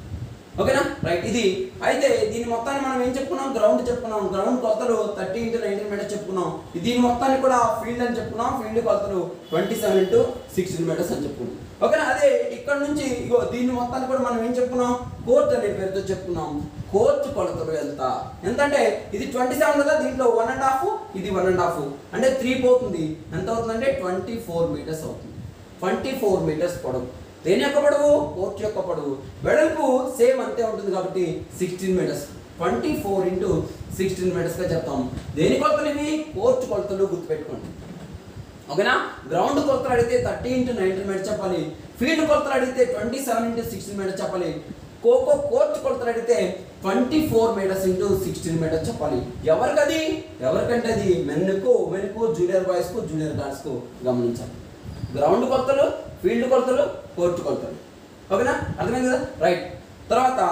ఓకేనా రైట్ ఇది అయితే దీని మొత్తాన్ని మనం ఏం చెప్పుకున్నాం గ్రౌండ్ చెప్పుకున్నాం గ్రౌండ్ కొలతలు థర్టీ ఇంటూ నైన్టీన్ మీటర్స్ చెప్పుకున్నాం దీని మొత్తాన్ని కూడా ఫీల్డ్ అని చెప్పుకున్నాం ఫీల్డ్ కొలతలు twenty seven into sixteen metres అని చెప్పుకున్నాం ఓకేనా అదే ఇక్కడ నుంచి ఇగో దీని మొత్తాన్ని కూడా మనం ఏం చెప్పుకున్నాం కోర్ట్ అనే పేరుతో చెప్పుకున్నాం కోర్ట్ కొలతలు ఎంత ఎంత అంటే ఇది ట్వంటీ సెవెన్ కదా దీంట్లో వన్ అండ్ హాఫ్ ఇది వన్ అండ్ హాఫ్ అంటే త్రీ పోతుంది ఎంత అవుతుందంటే ట్వంటీ ఫోర్ మీటర్స్ అవుతుంది ట్వంటీ ఫోర్ మీటర్స్ పొడవు దేని యొక్క పొడవు కోర్ట్ యొక్క పొడవు వెడల్పు సేమ్ అంతే ఉంటుంది కాబట్టి sixteen metres twenty four into sixteen మీటర్స్గా చెప్తాం దేని కొలతలు ఇవి కోర్ట్ కొలతలు గుర్తుపెట్టుకోండి ఓకేనా గ్రౌండ్ కొలతలు అడిగితే థర్టీ ఇంటూ నైన్టీన్ మీటర్స్ చెప్పాలి ఫీల్డ్ కొలతలు అడిగితే twenty seven into sixteen metres చెప్పాలి ఖోఖో కోర్ట్ కొలతలు అడిగితే twenty four metres into sixteen metres చెప్పాలి ఎవరికి అది ఎవరికంటే అది మెన్కు ఉమెన్కు జూనియర్ బాయ్స్కు జూనియర్ గర్ల్స్కు గమనించాలి గ్రౌండ్ కొలతలు ఫీల్డ్ కొలతలు కోర్టు కొలతలు ఓకేనా అర్థమైంది కదా రైట్ తర్వాత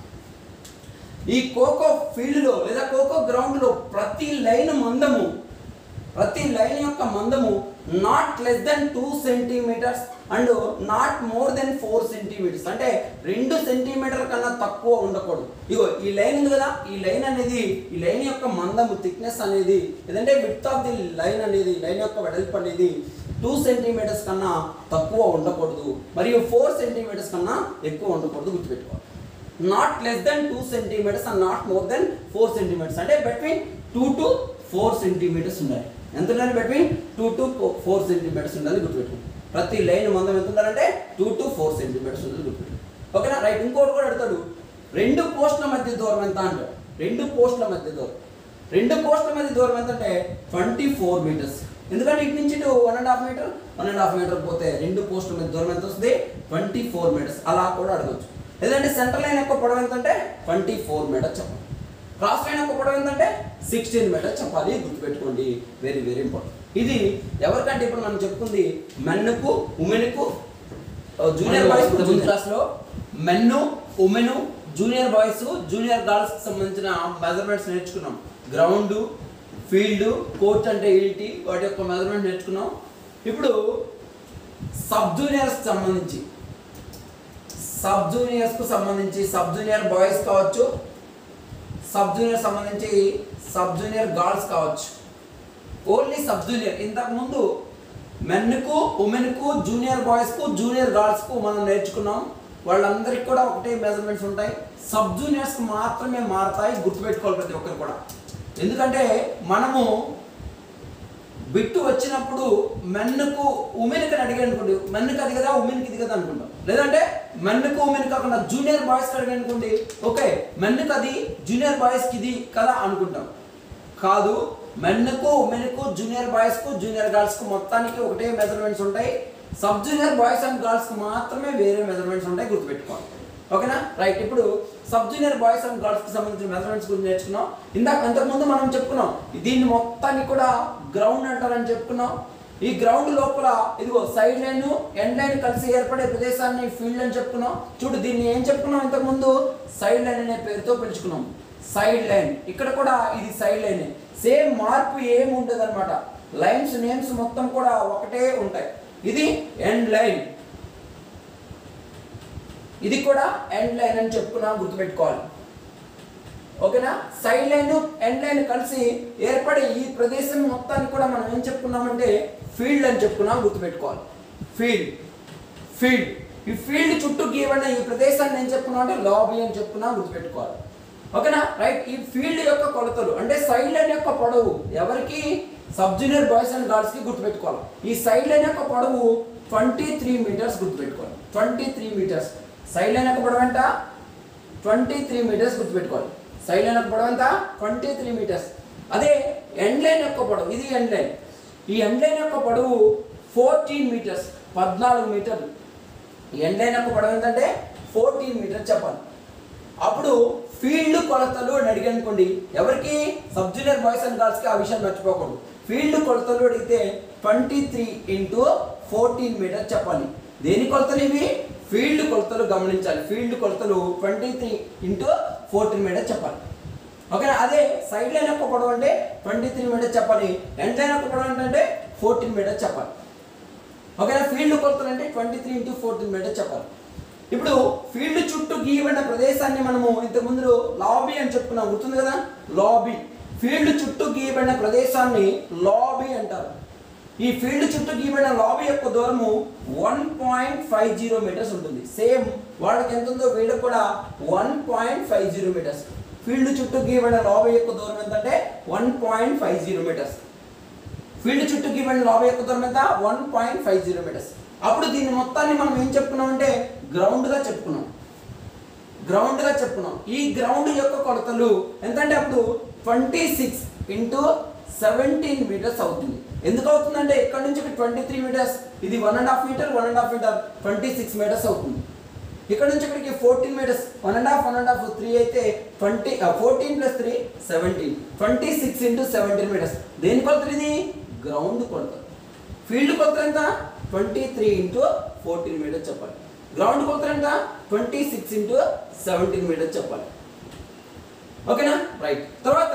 ఈ ఖోఖో ఫీల్డ్లో లేదా ఖోఖో గ్రౌండ్లో ప్రతి లైన్ మందము ప్రతి లైన్ యొక్క మందము not less than two centimetres and not more than four centimetres అంటే రెండు సెంటీమీటర్ కన్నా తక్కువ ఉండకూడదు ఇగో ఈ లైన్ ఉంది కదా ఈ లైన్ అనేది ఈ లైన్ యొక్క మందము థిక్నెస్ అనేది ఏదంటే విత్ ఆఫ్ ది లైన్ అనేది లైన్ యొక్క వెడల్పు అనేది టూ సెంటీమీటర్స్ కన్నా తక్కువ ఉండకూడదు మరియు ఫోర్ సెంటీమీటర్స్ కన్నా ఎక్కువ ఉండకూడదు గుర్తుపెట్టుకోవాలి not less than two centimetres and not more than four centimetres అంటే between two to four centimetres ఉండాలి ఎంత ఉండాలి between two to four centimetres ఉండాలి గుర్తుపెట్టుకోండి ప్రతి లైన్ మందం ఎంత ఉండాలంటే టూ టు ఫోర్ సెంటీమీటర్స్ ఉండాలి గుర్తుపెట్టుకోండి ఓకేనా రైట్ ఇంకోటి కూడా అడుగుతాడు రెండు పోస్టుల మధ్య దూరం ఎంత అంటాడు రెండు పోస్టుల మధ్య దూరం రెండు పోస్టుల మధ్య దూరం ఎంత అంటే ట్వంటీ ఫోర్ మీటర్స్ ఎందుకంటే ఇటు నుంచి ఇటు one and half metre one and half metre పోతే రెండు పోస్టుల మధ్య దూరం ఎంత వస్తుంది ట్వంటీ ఫోర్ మీటర్స్ అలా కూడా అడగచ్చు లేదంటే సెంటర్ లైన్ యొక్క పొడవు ఎంత అంటే ట్వంటీ ఫోర్ మీటర్ చెప్పాలి క్రాస్ లైన్ యొక్క పొడవు ఎంతంటే సిక్స్టీన్ మీటర్ చెప్పాలి గుర్తుపెట్టుకోండి వెరీ వెరీ ఇంపార్టెంట్ ఇది ఎవరికంటే ఇప్పుడు మనం చెప్పుకుంది మెన్కు ఉమెన్కు జూనియర్ బాయ్స్ జూనియర్ క్లాస్లో మెన్ను women junior boys junior girls సంబంధించిన మెజర్మెంట్స్ నేర్చుకున్నాం గ్రౌండ్ ఫీల్డ్ కోర్ట్ అంటే ఏంటి వాటి యొక్క మెజర్మెంట్ నేర్చుకున్నాం ఇప్పుడు సబ్ జూనియర్స్ సంబంధించి సబ్ జూనియర్స్కు సంబంధించి సబ్ జూనియర్ బాయ్స్ కావచ్చు సబ్ జూనియర్ సంబంధించి సబ్ జూనియర్ గర్ల్స్ కావచ్చు ఓన్లీ సబ్ జూనియర్ ఇంతకు ముందు మెన్కు ఉమెన్కు జూనియర్ బాయ్స్కు జూనియర్ గర్ల్స్కు మనం నేర్చుకున్నాం వాళ్ళందరికీ కూడా ఒకటే మెజర్మెంట్స్ ఉంటాయి సబ్ జూనియర్స్కి మాత్రమే మారతాయి గుర్తుపెట్టుకోవాలి ప్రతి ఒక్కరు కూడా ఎందుకంటే మనము బిట్టు వచ్చినప్పుడు మెన్నుకు ఉమెన్కి అడిగాడు అనుకోండి మెన్కి అది కదా ఉమెన్కి ఇది కదా అనుకుంటాం లేదంటే మెన్నుకు ఉమెన్ కాకుండా జూనియర్ బాయ్స్కి అడిగాడు అనుకోండి ఓకే మెన్నుకు అది జూనియర్ బాయ్స్కి ఇది కదా అనుకుంటాం కాదు మెన్కు ఉమెన్కు జూనియర్ బాయ్స్కు జూనియర్ గర్ల్స్కు మొత్తానికి ఒకటే మెజర్మెంట్స్ ఉంటాయి సబ్ జూనియర్ బాయ్స్ అండ్ గర్ల్స్కి మాత్రమే వేరే మెజర్మెంట్స్ ఉంటాయి గుర్తుపెట్టుకోవాలి ఓకేనా రైట్ ఇప్పుడు sub junior boys and girls కి సంబంధించిన మెజర్మెంట్స్ గురించి నేర్చుకున్నాం ఇందాక అంతకుముందు మనం చెప్పుకున్నాం దీన్ని మొత్తాన్ని కూడా గ్రౌండ్ అంటారని చెప్పుకున్నాం ఈ గ్రౌండ్ లోపల ఇదిగో సైడ్ లైన్ ఎండ్ లైన్ కలిసి ఏర్పడే ప్రదేశాన్ని ఫీల్డ్ అని చెప్పుకున్నాం చూడు దీన్ని ఏం చెప్పుకున్నాం ఇంతకు ముందు సైడ్ లైన్ అనే పేరుతో పిలుచుకున్నాం సైడ్ లైన్ ఇక్కడ కూడా ఇది సైడ్ లైన్ సేమ్ మార్పు ఏమి ఉండదు అనమాట లైన్స్ నేమ్స్ మొత్తం కూడా ఒకటే ఉంటాయి ఇది ఎండ్ లైన్ ఇది కూడా ఎండ్ లైన్ అని చెప్పుకున్నాం గుర్తుపెట్టుకోవాలి ఓకేనా సైడ్ లైన్ ఎండ్ లైన్ కలిసి ఏర్పడే ఈ ప్రదేశం మొత్తాన్ని కూడా మనం ఏం చెప్పుకున్నామంటే ఫీల్డ్ అని చెప్పుకున్నాం గుర్తుపెట్టుకోవాలి ఫీల్డ్ ఫీల్డ్ ఈ ఫీల్డ్ చుట్టూ గీయబడిన ఈ ప్రదేశాన్ని ఏం చెప్పుకున్నాం అంటే లాబీ అని చెప్పుకున్నాం గుర్తుపెట్టుకోవాలి ఓకేనా రైట్ ఈ ఫీల్డ్ యొక్క కొలతలు అంటే సైడ్ లైన్ యొక్క పొడవు ఎవరికి sub junior boys and girls కి గుర్తుపెట్టుకోవాలి ఈ సైడ్ లైన్ యొక్క పొడవు ట్వంటీ త్రీ మీటర్స్ గుర్తుపెట్టుకోవాలి twenty three metres side line యొక్క పొడవు ఎంత ట్వంటీ త్రీ మీటర్స్ గుర్తుపెట్టుకోవాలి సైడ్ లైన్ యొక్క పొడవు ఎంత ట్వంటీ త్రీ మీటర్స్ అదే ఎండ్ లైన్ యొక్క పొడవు ఇది ఎండ్ లైన్ ఈ ఎండ్ లైన్ యొక్క పొడవు ఫోర్టీన్ మీటర్స్ పద్నాలుగు మీటర్లు ఈ ఎండ్ లైన్ యొక్క పొడవు ఏంటంటే ఫోర్టీన్ మీటర్స్ చెప్పాలి అప్పుడు ఫీల్డ్ కొలతలు అని అడిగనుకోండి ఎవరికి సబ్ జూనియర్ బాయ్స్ అండ్ గర్ల్స్కి ఆ విషయం మర్చిపోకూడదు ఫీల్డ్ కొలతలు అడిగితే twenty three into fourteen metre చెప్పాలి దేని కొలతలు ఇవి ఫీల్డ్ కొలతలు గమనించాలి ఫీల్డ్ కొలతలు twenty three into fourteen metre చెప్పాలి ఓకేనా అదే సైడ్ లైన్ యొక్క పొడవు అంటే ట్వంటీ త్రీ మీటర్ చెప్పాలి ఎండ్ లైన్ యొక్క పొడవు ఏంటంటే ఫోర్టీన్ మీటర్ చెప్పాలి ఓకేనా ఫీల్డ్ కొలతలు అంటే twenty three into fourteen metre చెప్పాలి ఇప్పుడు ఫీల్డ్ చుట్టూ గీయబడిన ప్రదేశాన్ని మనము ఇంతకు ముందు లాబీ అని చెప్పుకున్నాం గుర్తుంది కదా లాబీ ఫీల్డ్ చుట్టూ గీయబడిన ప్రదేశాన్ని లాబీ అంటారు ఈ ఫీల్డ్ చుట్టూ గీయబడిన లాబీ యొక్క దూరము one point five zero metres ఉంటుంది సేమ్ వాళ్ళకి ఎంత ఉందో వీళ్ళకి కూడా one point five zero metres field చుట్టూ గీయబడిన లాబీ యొక్క దూరం ఎంతంటే one point five zero metres field చుట్టూ గీయబడిన లాబీ యొక్క దూరం ఎంత one point five zero metres అప్పుడు దీన్ని మొత్తాన్ని మనం ఏం చెప్పుకున్నాం అంటే గ్రౌండ్గా చెప్పుకున్నాం గ్రౌండ్గా చెప్పుకున్నాం ఈ గ్రౌండ్ యొక్క కొలతలు ఎంతంటే అప్పుడు twenty six into seventeen metres అవుతుంది ఎందుకు అవుతుందంటే ఇక్కడ నుంచి ట్వంటీ త్రీ మీటర్స్ ఇది one and half metre one and half metre twenty six metres అవుతుంది ఇక్కడ నుంచి ఇక్కడికి fourteen metres one and half one and half three అయితే twenty fourteen plus three seventeen twenty six into seventeen metres దేని కొలతలు ఇది ground కొలతలు field కొలతలు ఎంత twenty three into fourteen metres చెప్పాలి గ్రౌండ్ కొలతలు ఎంత twenty six into seventeen metres చెప్పాలి ఓకేనా రైట్ తర్వాత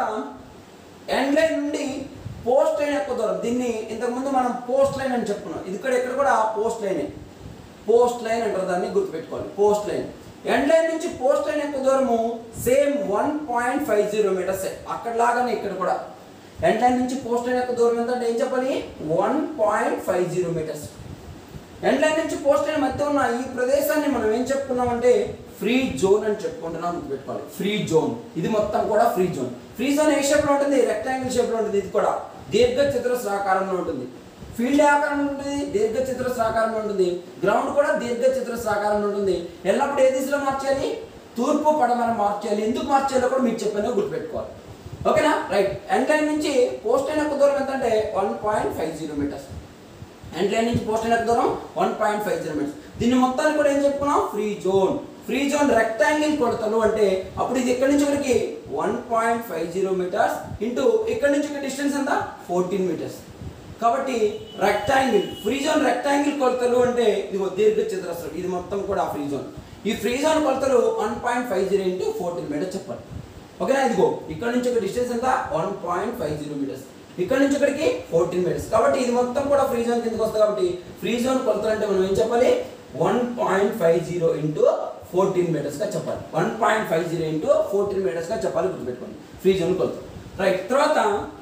ఎండ్ లైన్ నుండి పోస్ట్ లైన్ యొక్క దూరం దీన్ని ఇంతకుముందు మనం పోస్ట్ లైన్ అని చెప్పుకున్నాం ఇది ఇక్కడ ఇక్కడ కూడా పోస్ట్ లైనే పోస్ట్ లైన్ అంటారు దాన్ని గుర్తుపెట్టుకోవాలి పోస్ట్ లైన్ ఎండ్ లైన్ నుంచి పోస్ట్ లైన్ యొక్క దూరము same one point five zero metres అక్కడ లాగానే ఇక్కడ కూడా ఎండ్ లైన్ నుంచి పోస్ట్ లైన్ యొక్క దూరం ఎంత అంటే ఏం చెప్పాలి one point five zero metres end line నుంచి పోస్ట్ లైన్ మధ్య ఉన్న ఈ ప్రదేశాన్ని మనం ఏం చెప్పుకున్నామంటే ఫ్రీ జోన్ అని చెప్పుకుంటున్నాం గుర్తుపెట్టుకోవాలి ఫ్రీ జోన్ ఇది మొత్తం కూడా ఫ్రీ జోన్ ఫ్రీ జోన్ ఏ షేప్లో ఉంటుంది రెక్టాంగిల్ షేప్లో ఉంటుంది ఇది కూడా దీర్ఘ చతురస్రాకారంలో ఉంటుంది ఫీల్డ్ ఏ ఆకారంలో ఉంటుంది దీర్ఘ చతురస్రాకారంలో ఉంటుంది గ్రౌండ్ కూడా దీర్ఘ చతురస్రాకారంలో ఉంటుంది ఎల్లప్పుడు ఏ దిశలో మార్చాలి తూర్పు పడమర మార్చాలి ఎందుకు మార్చాలో కూడా మీకు చెప్పాను గుర్తుపెట్టుకోవాలి ఓకేనా రైట్ ఎండ్ లైన్ నుంచి పోస్ట్ లైన్ యొక్క దూరం ఎంత అంటే one point five zero metres end line నుంచి పోస్ట్ లైన్ యొక్క దూరం one point five zero metres దీన్ని మొత్తాన్ని కూడా ఏం చెప్పుకున్నాం free zone free zone rectangle కొలతలు అంటే అప్పుడు ఇది ఎక్కడి నుంచి ఇక్కడికి one point five zero metres into ఇక్కడి నుంచి ఇక్కడ డిస్టెన్స్ ఎంత ఫోర్టీన్ మీటర్స్ కాబట్టి రెక్టాంగిల్ ఫ్రీ జోన్ రెక్టాంగిల్ కొలతలు అంటే ఇదిగో దీర్ఘ చతురస్రం ఇది మొత్తం కూడా ఫ్రీ జోన్ ఈ ఫ్రీ జోన్ కొలతలు one point five zero into fourteen metres చెప్పాలి ఓకేనా ఇదిగో ఇక్కడ నుంచి ఇక్కడ డిస్టెన్స్ ఎంత one point five zero metres ఇక్కడ నుంచి ఇక్కడికి ఫోర్టీన్ మీటర్స్ కాబట్టి ఇది మొత్తం కూడా ఫ్రీ జోన్ కిందకి వస్తుంది కాబట్టి ఫ్రీ జోన్ కొలతలు అంటే మనం ఏం చెప్పాలి one point five zero into fourteen మీటర్స్గా చెప్పాలి one point five zero into fourteen మీటర్స్గా చెప్పాలి గుర్తుపెట్టుకోండి ఫ్రీ జోన్ కొలతలు రైట్ తర్వాత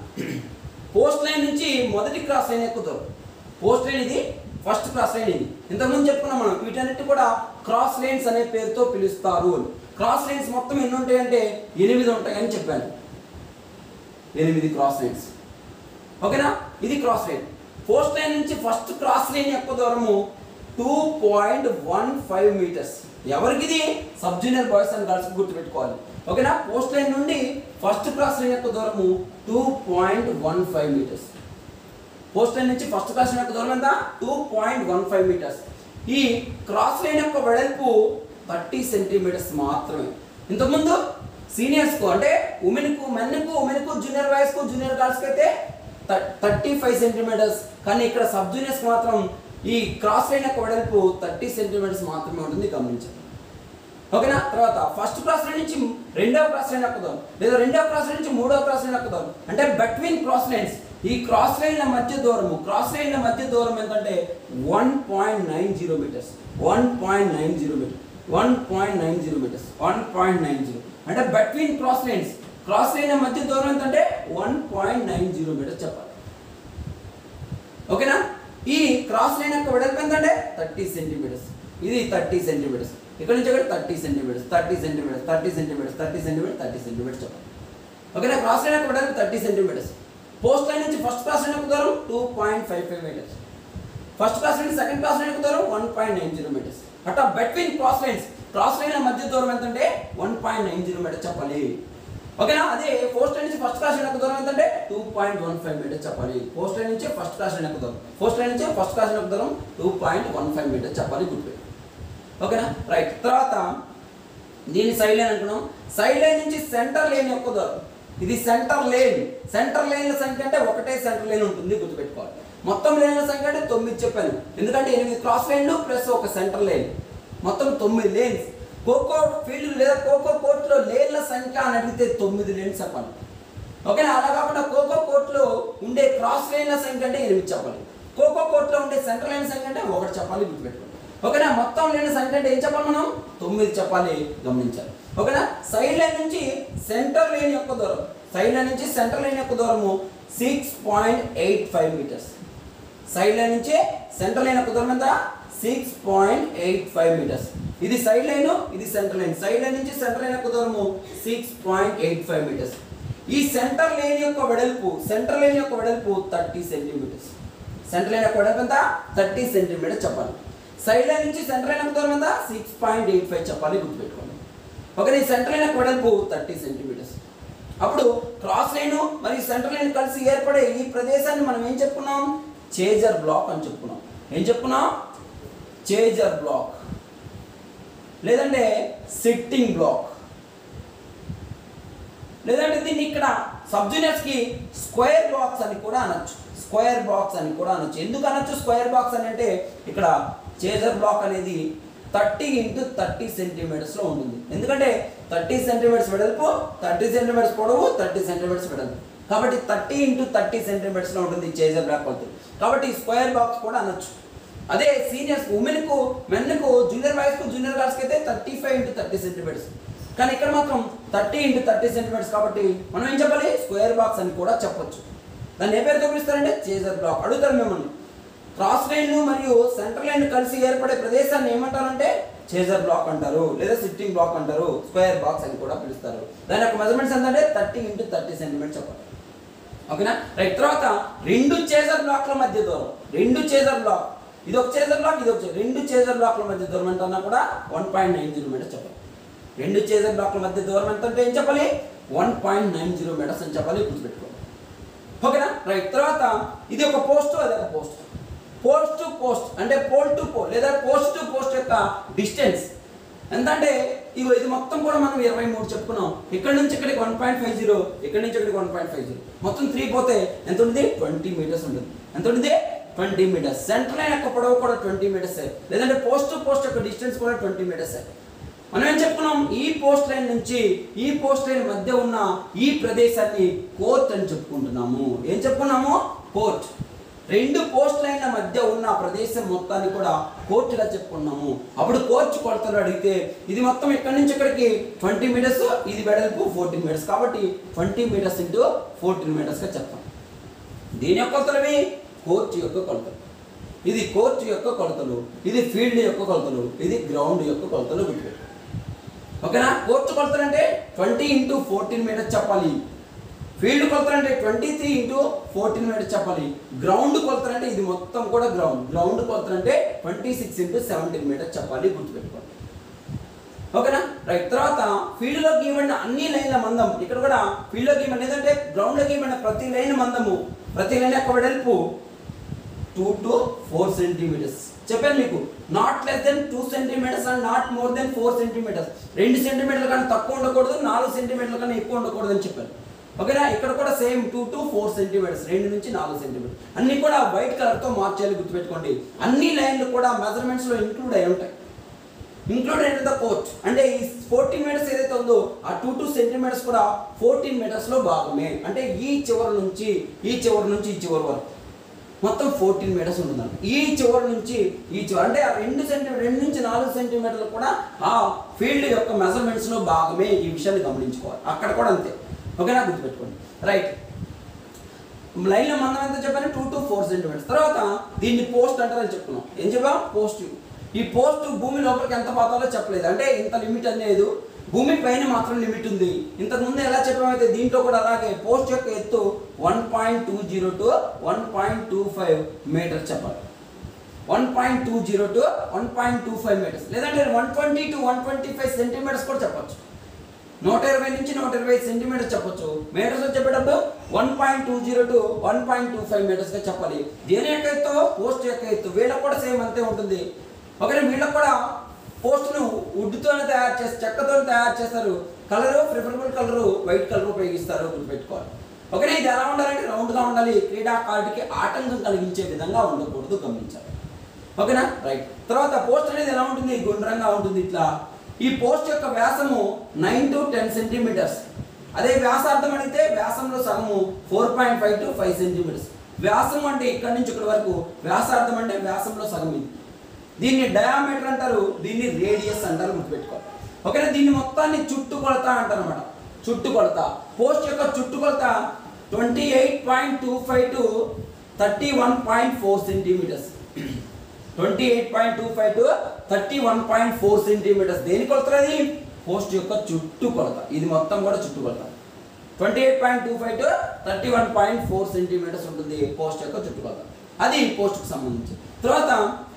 పోస్ట్ లైన్ నుంచి మొదటి క్రాస్ లైన్ ఎక్కుతారు పోస్ట్ లైన్ ఇది ఫస్ట్ క్రాస్ లైన్ ఇది ఇంతకుముందు చెప్పుకున్నాం మనం వీటన్నిటి కూడా క్రాస్ లైన్స్ అనే పేరుతో పిలుస్తారు అని క్రాస్ లైన్స్ మొత్తం ఎన్ని ఉంటాయంటే ఎనిమిది ఉంటాయని చెప్పాను ఎనిమిది క్రాస్ లైన్స్ ఓకేనా ఇది క్రాస్ లైన్ పోస్ట్ లైన్ నుంచి ఫస్ట్ క్రాస్ లైన్ యొక్క దూరము two point one five metres ఎవరికి ఇది sub junior boys and girls గుర్తుపెట్టుకోవాలి ఓకేనా పోస్ట్ లైన్ నుండి ఫస్ట్ క్రాస్ లైన్ యొక్క దూరము two point one five metres post line నుంచి ఫస్ట్ క్రాస్ లైన్ యొక్క దూరం ఎంత two point one five metres ఈ క్రాస్ లైన్ యొక్క వెడల్పు థర్టీ సెంటీమీటర్స్ మాత్రమే ఇంతకుముందు సీనియర్స్కు అంటే ఉమెన్కు మెన్కు ఉమెన్కు జూనియర్ బాయ్స్కు జూనియర్ గర్ల్స్కి అయితే థర్టీ ఫైవ్ సెంటీమీటర్స్ కానీ ఇక్కడ సబ్ జూనియర్స్కి మాత్రం ఈ క్రాస్ లైన్ యొక్క వెడల్పు థర్టీ సెంటీమీటర్స్ మాత్రమే ఉంటుంది గమనించండి ఓకేనా తర్వాత ఫస్ట్ క్రాస్ లైన్ నుంచి రెండవ క్రాస్ లైన్ ఎక్కుదాం లేదా రెండవ క్రాస్ లైన్ నుంచి మూడవ క్రాస్ లైన్ ఎక్కుదాం అంటే బిట్వీన్ క్రాస్ లైన్స్ ఈ క్రాస్ లైన్ల మధ్య దూరము క్రాస్ లైన్ల మధ్య దూరం ఎంతంటే one point nine zero metres one point nine zero metre one point nine zero metres one point nine zero అంటే బిట్వీన్ క్రాస్ లైన్స్ క్రాస్ లైన్ల మధ్య దూరం ఎంతంటే one point nine zero metres చెప్పాలి ఓకేనా ఈ క్రాస్ లైన్ యొక్క వెడల్పు ఎంతంటే థర్టీ సెంటీమీటర్స్ ఇది థర్టీ సెంటీమీటర్స్ ఇక్కడ నుంచి ఇక్కడ thirty centimetres thirty centimetres thirty centimetres thirty centimetres thirty centimetres చెప్పాలి ఓకేనా క్రాస్ లైన్ యొక్క వెడల్పు థర్టీ సెంటీమీటర్స్ పోస్ట్ లైన్ నుంచి ఫస్ట్ క్రాస్ లైన్ యొక్క దూరం two point five five metres first class line second class line యొక్క దూరం one point nine zero metres అట్లా బిట్వీన్ క్రాస్ లైన్స్ క్రాస్ లైన్ల మధ్య దూరం ఎంతంటే one point nine zero metres చెప్పాలి ఓకేనా అదే పోస్ట్ లైన్ నుంచి ఫస్ట్ క్లాస్ లైన్ యొక్క దూరం ఎంతంటే two point one five metres చెప్పాలి పోస్ట్ లైన్ నుంచి ఫస్ట్ క్లాస్ లైన్ యొక్క దూరం పోస్ట్ లైన్ నుంచి ఫస్ట్ క్లాస్ లైన్ యొక్క దూరం two point one five metres చెప్పాలి గుర్తుపెట్టు ఓకేనా రైట్ తర్వాత దీని సైడ్ లైన్ అనుకున్నాం సైడ్ లైన్ నుంచి సెంటర్ లైన్ యొక్క దూరం ఇది సెంటర్ లేన్ సెంటర్ లైన్ల సంఖ్య అంటే ఒకటే సెంటర్ లైన్ ఉంటుంది గుర్తుపెట్టుకోవాలి మొత్తం లైన్ల సంఖ్య అంటే తొమ్మిది చెప్పాను ఎందుకంటే ఎనిమిది క్రాస్ లైన్లు ప్లస్ ఒక సెంటర్ లైన్ మొత్తం తొమ్మిది లేన్స్ ఖోఖో ఫీల్డ్ లేదా ఖోఖో కోర్టులో లేన్ల సంఖ్య అని అడిగితే తొమ్మిది లేన్స్ చెప్పాలి ఓకేనా అలా కాకుండా ఖోఖో కోర్టులో ఉండే క్రాస్ లైన్ల సంఖ్య అంటే ఎనిమిది చెప్పాలి ఖోఖో కోర్టులో ఉండే సెంటర్ లైన్ సంఖ్య అంటే ఒకటి చెప్పాలి గుర్తుపెట్టుకోండి ఓకేనా మొత్తం లేని సంఖ్య అంటే ఏం చెప్పాలి మనం తొమ్మిది చెప్పాలి గమనించాలి ఓకేనా సైడ్ లైన్ నుంచి సెంటర్ లైన్ యొక్క దూరం సైడ్ లైన్ నుంచి సెంటర్ లైన్ యొక్క దూరము six point eight five metres side line నుంచి సెంటర్ లైన్ యొక్క దూరం ఎంత six point eight five metres ఇది సైడ్ లైన్ ఇది సెంటర్ లైన్ సైడ్ లైన్ నుంచి సెంటర్ లైన్ యొక్క దూరము six point eight five metres ఈ సెంటర్ లైన్ యొక్క వెడల్పు సెంటర్ లైన్ యొక్క వెడల్పు థర్టీ సెంటీమీటర్స్ సెంటర్ లైన్ యొక్క వెడల్పు ఎంత థర్టీ సెంటీమీటర్స్ చెప్పాలి సైడ్ లైన్ నుంచి సెంటర్ లైన్ యొక్క దూరం ఎంత సిక్స్ పాయింట్ ఎయిట్ ఫైవ్ చెప్పాలి గుర్తుపెట్టుకోండి ఓకే ఈ సెంటర్ లైన్ యొక్క వెడల్పు థర్టీ సెంటీమీటర్స్ అప్పుడు క్రాస్ లైన్ మరియు సెంటర్ లైన్ కలిసి ఏర్పడే ఈ ప్రదేశాన్ని మనం ఏం చెప్పుకున్నాం చేజర్ బ్లాక్ అని చెప్పుకున్నాం ఏం చెప్పుకున్నాం చేజర్ బ్లాక్ లేదంటే సిట్టింగ్ బ్లాక్ లేదంటే దీన్ని ఇక్కడ సబ్ జూనియర్స్ కి స్క్వేర్ బాక్స్ అని కూడా అనొచ్చు స్క్వేర్ బాక్స్ అని కూడా అనొచ్చు ఎందుకు అనొచ్చు స్క్వేర్ బాక్స్ అని అంటే ఇక్కడ చేజర్ బ్లాక్ అనేది థర్టీ ఇంటూ థర్టీ సెంటీమీటర్స్ లో ఉంటుంది ఎందుకంటే థర్టీ సెంటీమీటర్స్ వెడల్పు థర్టీ సెంటీమీటర్స్ పొడవు థర్టీ సెంటీమీటర్స్ వెడల్పు కాబట్టి థర్టీ ఇంటూ థర్టీ సెంటీమీటర్స్ లో ఉంటుంది చేజర్ బ్లాక్ కొలత కాబట్టి స్క్వేర్ బాక్స్ కూడా అనొచ్చు అదే సీనియర్స్ ఉమెన్కు మెన్కు జూనియర్ బాయ్స్కు జూనియర్ గర్ల్స్కి అయితే thirty five into thirty centimetres కానీ ఇక్కడ మాత్రం థర్టీ ఇంటూ థర్టీ సెంటీమీటర్స్ కాబట్టి మనం ఏం చెప్పాలి స్క్వేర్ బాక్స్ అని కూడా చెప్పొచ్చు దాన్ని ఏ పేరుతో పిలుస్తారంటే చేజర్ బ్లాక్ అడుగుతారు మిమ్మల్ని క్రాస్ లైన్ మరియు సెంటర్ లైన్ కలిసి ఏర్పడే ప్రదేశాన్ని ఏమంటారంటే చేజర్ బ్లాక్ అంటారు లేదా సిట్టింగ్ బ్లాక్ అంటారు స్క్వేర్ బాక్స్ అని కూడా పిలుస్తారు దాని యొక్క మెజర్మెంట్స్ ఏంటంటే థర్టీ ఇంటూ థర్టీ సెంటీమీటర్ చెప్పాలి ఓకేనా రైట్ తర్వాత రెండు చేజర్ బ్లాక్ల మధ్య దూరం రెండు చేజర్ బ్లాక్ ఇది ఒక చేజర్ బ్లాక్ ఇది ఒక చే- రెండు చేజర్ బ్లాక్ల మధ్య దూరం ఎంత అన్నా కూడా one point nine zero metres చెప్పాలి రెండు చేజర్ బ్లాక్ల మధ్య దూరం ఎంత అంటే ఏం చెప్పాలి one point nine zero metres అని చెప్పాలి గుర్తుపెట్టుకోవాలి ఓకేనా రైట్ తర్వాత ఇది ఒక పోస్ట్ అది ఒక పోస్ట్ పోస్ట్ టు పోస్ట్ అంటే పోల్ టు పోల్ లేదా పోస్ట్ టు పోస్ట్ యొక్క డిస్టెన్స్ ఎంత అంటే ఇగో ఇది మొత్తం కూడా మనం ఇరవై మూడు చెప్పుకున్నాం ఇక్కడ నుంచి ఇక్కడికి వన్ పాయింట్ ఫైవ్ జీరో ఇక్కడ నుంచి ఇక్కడికి వన్ పాయింట్ ఫైవ్ జీరో మొత్తం త్రీ పోతే ఎంత ఉంటుంది ట్వంటీ మీటర్స్ ఉంటుంది ఎంత ఉంటుంది ట్వంటీ మీటర్స్ సెంటర్ లైన్ యొక్క పొడవు కూడా ట్వంటీ మీటర్స్ లేదంటే పోస్ట్ టు పోస్ట్ యొక్క డిస్టెన్స్ కూడా ట్వంటీ మీటర్స్ మనం ఏం చెప్పుకున్నాం ఈ పోస్ట్ లైన్ నుంచి ఈ పోస్ట్ లైన్ మధ్య ఉన్న ఈ ప్రదేశాన్ని కోర్ట్ అని చెప్పుకుంటున్నాము ఏం చెప్పుకున్నాము కోర్ట్ రెండు పోస్ట్ లైన్ల మధ్య ఉన్న ప్రదేశం మొత్తాన్ని కూడా కోర్టుగా చెప్పుకున్నాము అప్పుడు కోర్టు కొలతలు అడిగితే ఇది మొత్తం ఇక్కడి నుంచి ఇక్కడికి ట్వంటీ మీటర్స్ ఇది వెడల్పు ఫోర్టీన్ మీటర్స్ కాబట్టి ట్వంటీ మీటర్స్ ఇంటూ ఫోర్టీన్ మీటర్స్గా చెప్తాం దీని యొక్క కొలతలవి కోర్టు యొక్క కొలతలు ఇది కోర్టు యొక్క కొలతలు ఇది ఫీల్డ్ యొక్క కొలతలు ఇది గ్రౌండ్ యొక్క కొలతలు గుర్తుపెట్టు ఓకేనా కోర్టు కొలతలు అంటే ట్వంటీ ఇంటూ ఫోర్టీన్ మీటర్స్ చెప్పాలి ఫీల్డ్ కొలతలు అంటే twenty three into fourteen metres చెప్పాలి గ్రౌండ్ కొలతలు అంటే ఇది మొత్తం కూడా గ్రౌండ్ గ్రౌండ్ కొలతలు అంటే twenty six into seventeen metres చెప్పాలి గుర్తుపెట్టుకోండి ఓకేనా రైట్ తర్వాత ఫీల్డ్ లో గీయబడిన అన్ని లైన్ల మందం ఇక్కడ కూడా ఫీల్డ్ లో గీయబడిన ఏదంటే గ్రౌండ్ లో గీయబడిన ప్రతి లైన్ మందము ప్రతి లైన్ యొక్క వెడల్పు టూ టు ఫోర్ సెంటీమీటర్స్ చెప్పాను మీకు not less than two centimetres and not more than four centimetres రెండు సెంటీమీటర్ల కన్నా తక్కువ ఉండకూడదు నాలుగు సెంటీమీటర్ల కన్నా ఎక్కువ ఉండకూడదు అని చెప్పాను ఓకేనా ఇక్కడ కూడా same two to four centimetres రెండు నుంచి నాలుగు సెంటీమీటర్స్ అన్ని కూడా వైట్ కలర్తో మార్క్ చేయాలి గుర్తుపెట్టుకోండి అన్ని లైన్లు కూడా మెజర్మెంట్స్లో ఇంక్లూడ్ అయి ఉంటాయి ఇంక్లూడెడ్ ఇన్ ద కోర్ట్ అంటే ఈ ఫోర్టీన్ మీటర్స్ ఏదైతే ఉందో ఆ టూ టూ సెంటీమీటర్స్ కూడా ఫోర్టీన్ మీటర్స్లో భాగమే అంటే ఈ చివరి నుంచి ఈ చివరి నుంచి ఈ చివరి వరకు మొత్తం ఫోర్టీన్ మీటర్స్ ఉంటుందండి ఈ చివరి నుంచి ఈ చివరి అంటే ఆ రెండు సెంటీమీటర్ రెండు నుంచి నాలుగు సెంటీమీటర్లు కూడా ఆ ఫీల్డ్ యొక్క మెజర్మెంట్స్లో భాగమే ఈ విషయాన్ని గమనించుకోవాలి అక్కడ కూడా అంతే ఓకేనా గుర్తుపెట్టుకోండి రైట్ లైన్లో మనం ఎంత చెప్పాను టూ టు ఫోర్ సెంటీమీటర్స్ తర్వాత దీన్ని పోస్ట్ అంటారని చెప్పుకున్నాం ఏం చెప్పాం పోస్ట్ ఈ పోస్ట్ భూమి లోపలికి ఎంత పాతాలో చెప్పలేదు అంటే ఇంత లిమిట్ అనేది భూమి పైన మాత్రం లిమిట్ ఉంది ఇంతకు ముందు ఎలా చెప్పామైతే దీంట్లో కూడా అలాగే పోస్ట్ యొక్క ఎత్తు one point two zero to one point two five metre చెప్పాలి one point two zero to one point two five metres లేదంటే one twenty to one twenty five centimetres కూడా చెప్పొచ్చు నూట ఇరవై నుంచి నూట ఇరవై మీటర్స్ చెప్పొచ్చు మీటర్స్ చెప్పేటప్పుడు one point two zero to one point two five మీటర్స్గా చెప్పాలి దేని యొక్క ఎత్తు పోస్ట్ యొక్క ఎత్తు వీళ్ళకి కూడా సేమ్ అంతే ఉంటుంది ఒకవేళ వీళ్ళకి కూడా పోస్ట్ను వుడ్తోనే తయారు చేసి చెక్కతో తయారు చేస్తారు colour preferable colour white colour ఉపయోగిస్తారు గుర్తుపెట్టుకోవాలి ఓకేనా ఇది ఎలా ఉండాలంటే రౌండ్గా ఉండాలి క్రీడాకారుడికి ఆటంకం కలిగించే విధంగా ఉండకూడదు గమనించాలి ఓకేనా రైట్ తర్వాత పోస్ట్ అనేది ఎలా ఉంటుంది గుండ్రంగా ఉంటుంది ఇట్లా ఈ పోస్ట్ యొక్క వ్యాసము నైన్ టు టెన్ సెంటీమీటర్స్ అదే వ్యాసార్థం అడిగితే వ్యాసంలో సగము four point five to five centimetres వ్యాసం అంటే ఇక్కడ నుంచి ఇక్కడ వరకు వ్యాసార్థం అంటే వ్యాసంలో సగం ఇది దీన్ని డయామీటర్ అంటారు దీన్ని రేడియస్ అంటారు గుర్తుపెట్టుకోవాలి ఓకేనా దీన్ని మొత్తాన్ని చుట్టుకొలత అంటారు అనమాట చుట్టుకొలత పోస్ట్ యొక్క చుట్టుకొలత twenty eight point two five to thirty one point four centimetres twenty eight point two five to thirty one point four centimetres దేని కొలతది పోస్ట్ యొక్క చుట్టు కొలత ఇది మొత్తం కూడా చుట్టు కొలత twenty eight point two five to thirty one point four centimetres ఉంటుంది పోస్ట్ యొక్క చుట్టు కొలత అది పోస్ట్కి సంబంధించి తర్వాత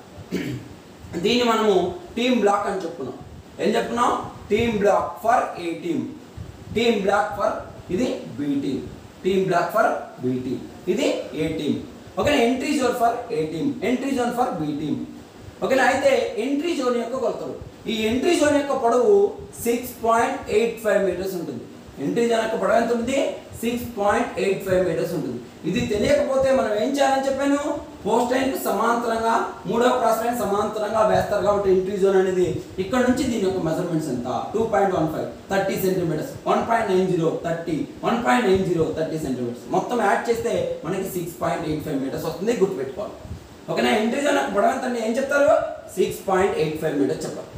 దీన్ని మనము టీమ్ బ్లాక్ అని చెప్పుకున్నాం ఏం చెప్పుకున్నాం team block for A team team block for ఇది B team team block for B team ఇది ఏ టీమ్ ఓకేనా entry zone for A team entry zone for B team ఓకేనా అయితే ఎంట్రీ జోన్ యొక్క కొలతలు ఈ ఎంట్రీ జోన్ యొక్క పొడవు six point eight five metres ఉంటుంది ఎంట్రీ జోన్ యొక్క పొడవు ఎంత ఉంటుంది six point eight five metres ఉంటుంది ఇది తెలియకపోతే మనం ఏం చేయాలని చెప్పాను పోస్ట్ లైన్కి సమాంతరంగా మూడో క్రాస్ లైన్ సమాంతరంగా వేస్తారు కాబట్టి ఎంట్రీ జోన్ అనేది ఇక్కడ నుంచి దీని యొక్క మెజర్మెంట్స్ ఎంత two point one five thirty centimetres one point nine zero thirty one point nine zero thirty centimetres మొత్తం యాడ్ చేస్తే మనకి six point eight five metres వస్తుంది గుర్తుపెట్టుకోవాలి ఓకేనా ఎంట్రీ జోన్ యొక్క పొడవు ఎంత అంటే ఏం చెప్తారు six point eight five metres చెప్పాలి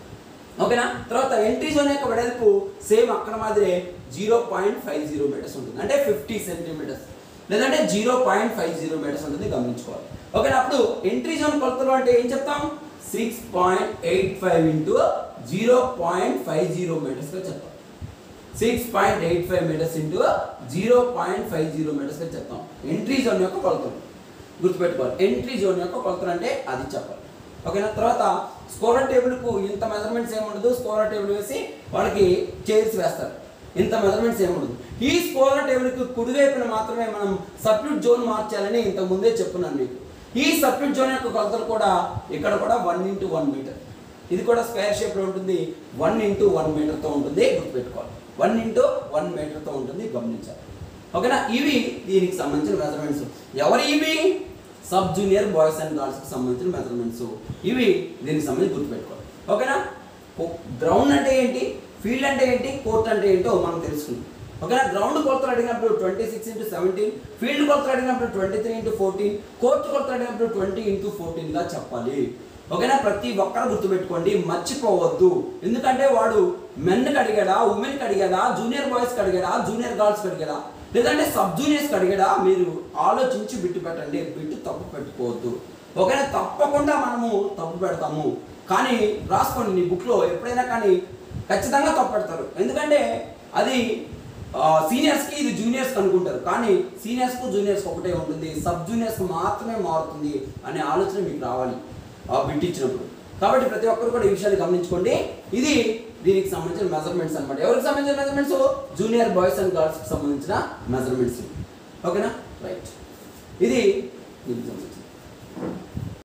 ఓకేనా తర్వాత ఎంట్రీ జోన్ యొక్క వెడల్పు సేమ్ అక్కడ మాదిరే zero point five zero metres ఉంటుంది అంటే ఫిఫ్టీ సెంటీమీటర్స్ లేదంటే zero point five zero metres ఉంటుంది గమనించుకోవాలి ఓకేనా అప్పుడు ఎంట్రీ జోన్ కొలతలు అంటే ఏం చెప్తాం six point eight five into zero point five zero మీటర్స్గా చెప్తాం six point eight five metres into zero point five zero మీటర్స్గా చెప్తాం ఎంట్రీ జోన్ యొక్క కొలతలు గుర్తుపెట్టుకోవాలి ఎంట్రీ జోన్ యొక్క కొలతలు అంటే అది చెప్పాలి ఓకేనా తర్వాత స్కోరర్ టేబుల్కు ఇంత మెజర్మెంట్స్ ఏముండదు స్కోరర్ టేబుల్ వేసి వాళ్ళకి చైర్స్ వేస్తారు ఇంత మెజర్మెంట్స్ ఏముండదు ఈ స్కోరర్ టేబుల్కి కుడివైపున మాత్రమే మనం సబ్స్టిట్యూట్ జోన్ మార్చాలని ఇంతకు ముందే చెప్పున్నాను మీకు ఈ సబ్స్టిట్యూట్ జోన్ యొక్క కొలతలు కూడా ఇక్కడ కూడా వన్ ఇంటూ వన్ మీటర్ ఇది కూడా స్క్వేర్ షేప్లో ఉంటుంది వన్ ఇంటూ వన్ మీటర్తో ఉంటుంది గుర్తుపెట్టుకోవాలి వన్ ఇంటూ వన్ మీటర్తో ఉంటుంది గమనించాలి ఓకేనా ఇవి దీనికి సంబంధించిన మెజర్మెంట్స్ ఎవరు ఇవి సబ్ జూనియర్ బాయ్స్ అండ్ గర్ల్స్కి సంబంధించిన మెజర్మెంట్స్ ఇవి దీనికి సంబంధించి గుర్తుపెట్టుకోవాలి ఓకేనా గ్రౌండ్ అంటే ఏంటి ఫీల్డ్ అంటే ఏంటి కోర్ట్ అంటే ఏంటో మనం తెలుసుకుందాం ఓకేనా గ్రౌండ్ కొలతలు అడిగినప్పుడు twenty six into seventeen field కొలతలు అడిగినప్పుడు twenty three into fourteen court కొలతలు అడిగినప్పుడు ట్వంటీ ఇంటూ ఫోర్టీన్గా చెప్పాలి ఓకేనా ప్రతి ఒక్కరు గుర్తుపెట్టుకోండి మర్చిపోవద్దు ఎందుకంటే వాడు మెన్కి అడిగాడా ఉమెన్కి అడిగాడా జూనియర్ బాయ్స్కి అడిగాడా జూనియర్ గర్ల్స్కి అడిగాడా లేదంటే సబ్ జూనియర్స్కి అడిగాడా మీరు ఆలోచించి బిట్టు పెట్టండి బిట్టు తప్పు పెట్టుకోవద్దు ఓకేనా తప్పకుండా మనము తప్పు పెడతాము కానీ రాసుకోండి నీ బుక్లో ఎప్పుడైనా కానీ ఖచ్చితంగా తప్పు పెడతారు ఎందుకంటే అది సీనియర్స్కి ఇది జూనియర్స్ అనుకుంటారు కానీ సీనియర్స్కు జూనియర్స్కి ఒకటే ఉంటుంది సబ్ జూనియర్స్కి మాత్రమే మారుతుంది అనే ఆలోచన మీకు రావాలి ఆ బిట్ ఇచ్చినప్పుడు కాబట్టి ప్రతి ఒక్కరు కూడా ఈ విషయాన్ని గమనించుకోండి ఇది దీనికి సంబంధించిన మెజర్మెంట్స్ అనమాట ఎవరికి సంబంధించిన మెజర్మెంట్స్ జూనియర్ బాయ్స్ అండ్ గర్ల్స్కి సంబంధించిన మెజర్మెంట్స్ ఓకేనా రైట్ ఇది దీనికి సంబంధించి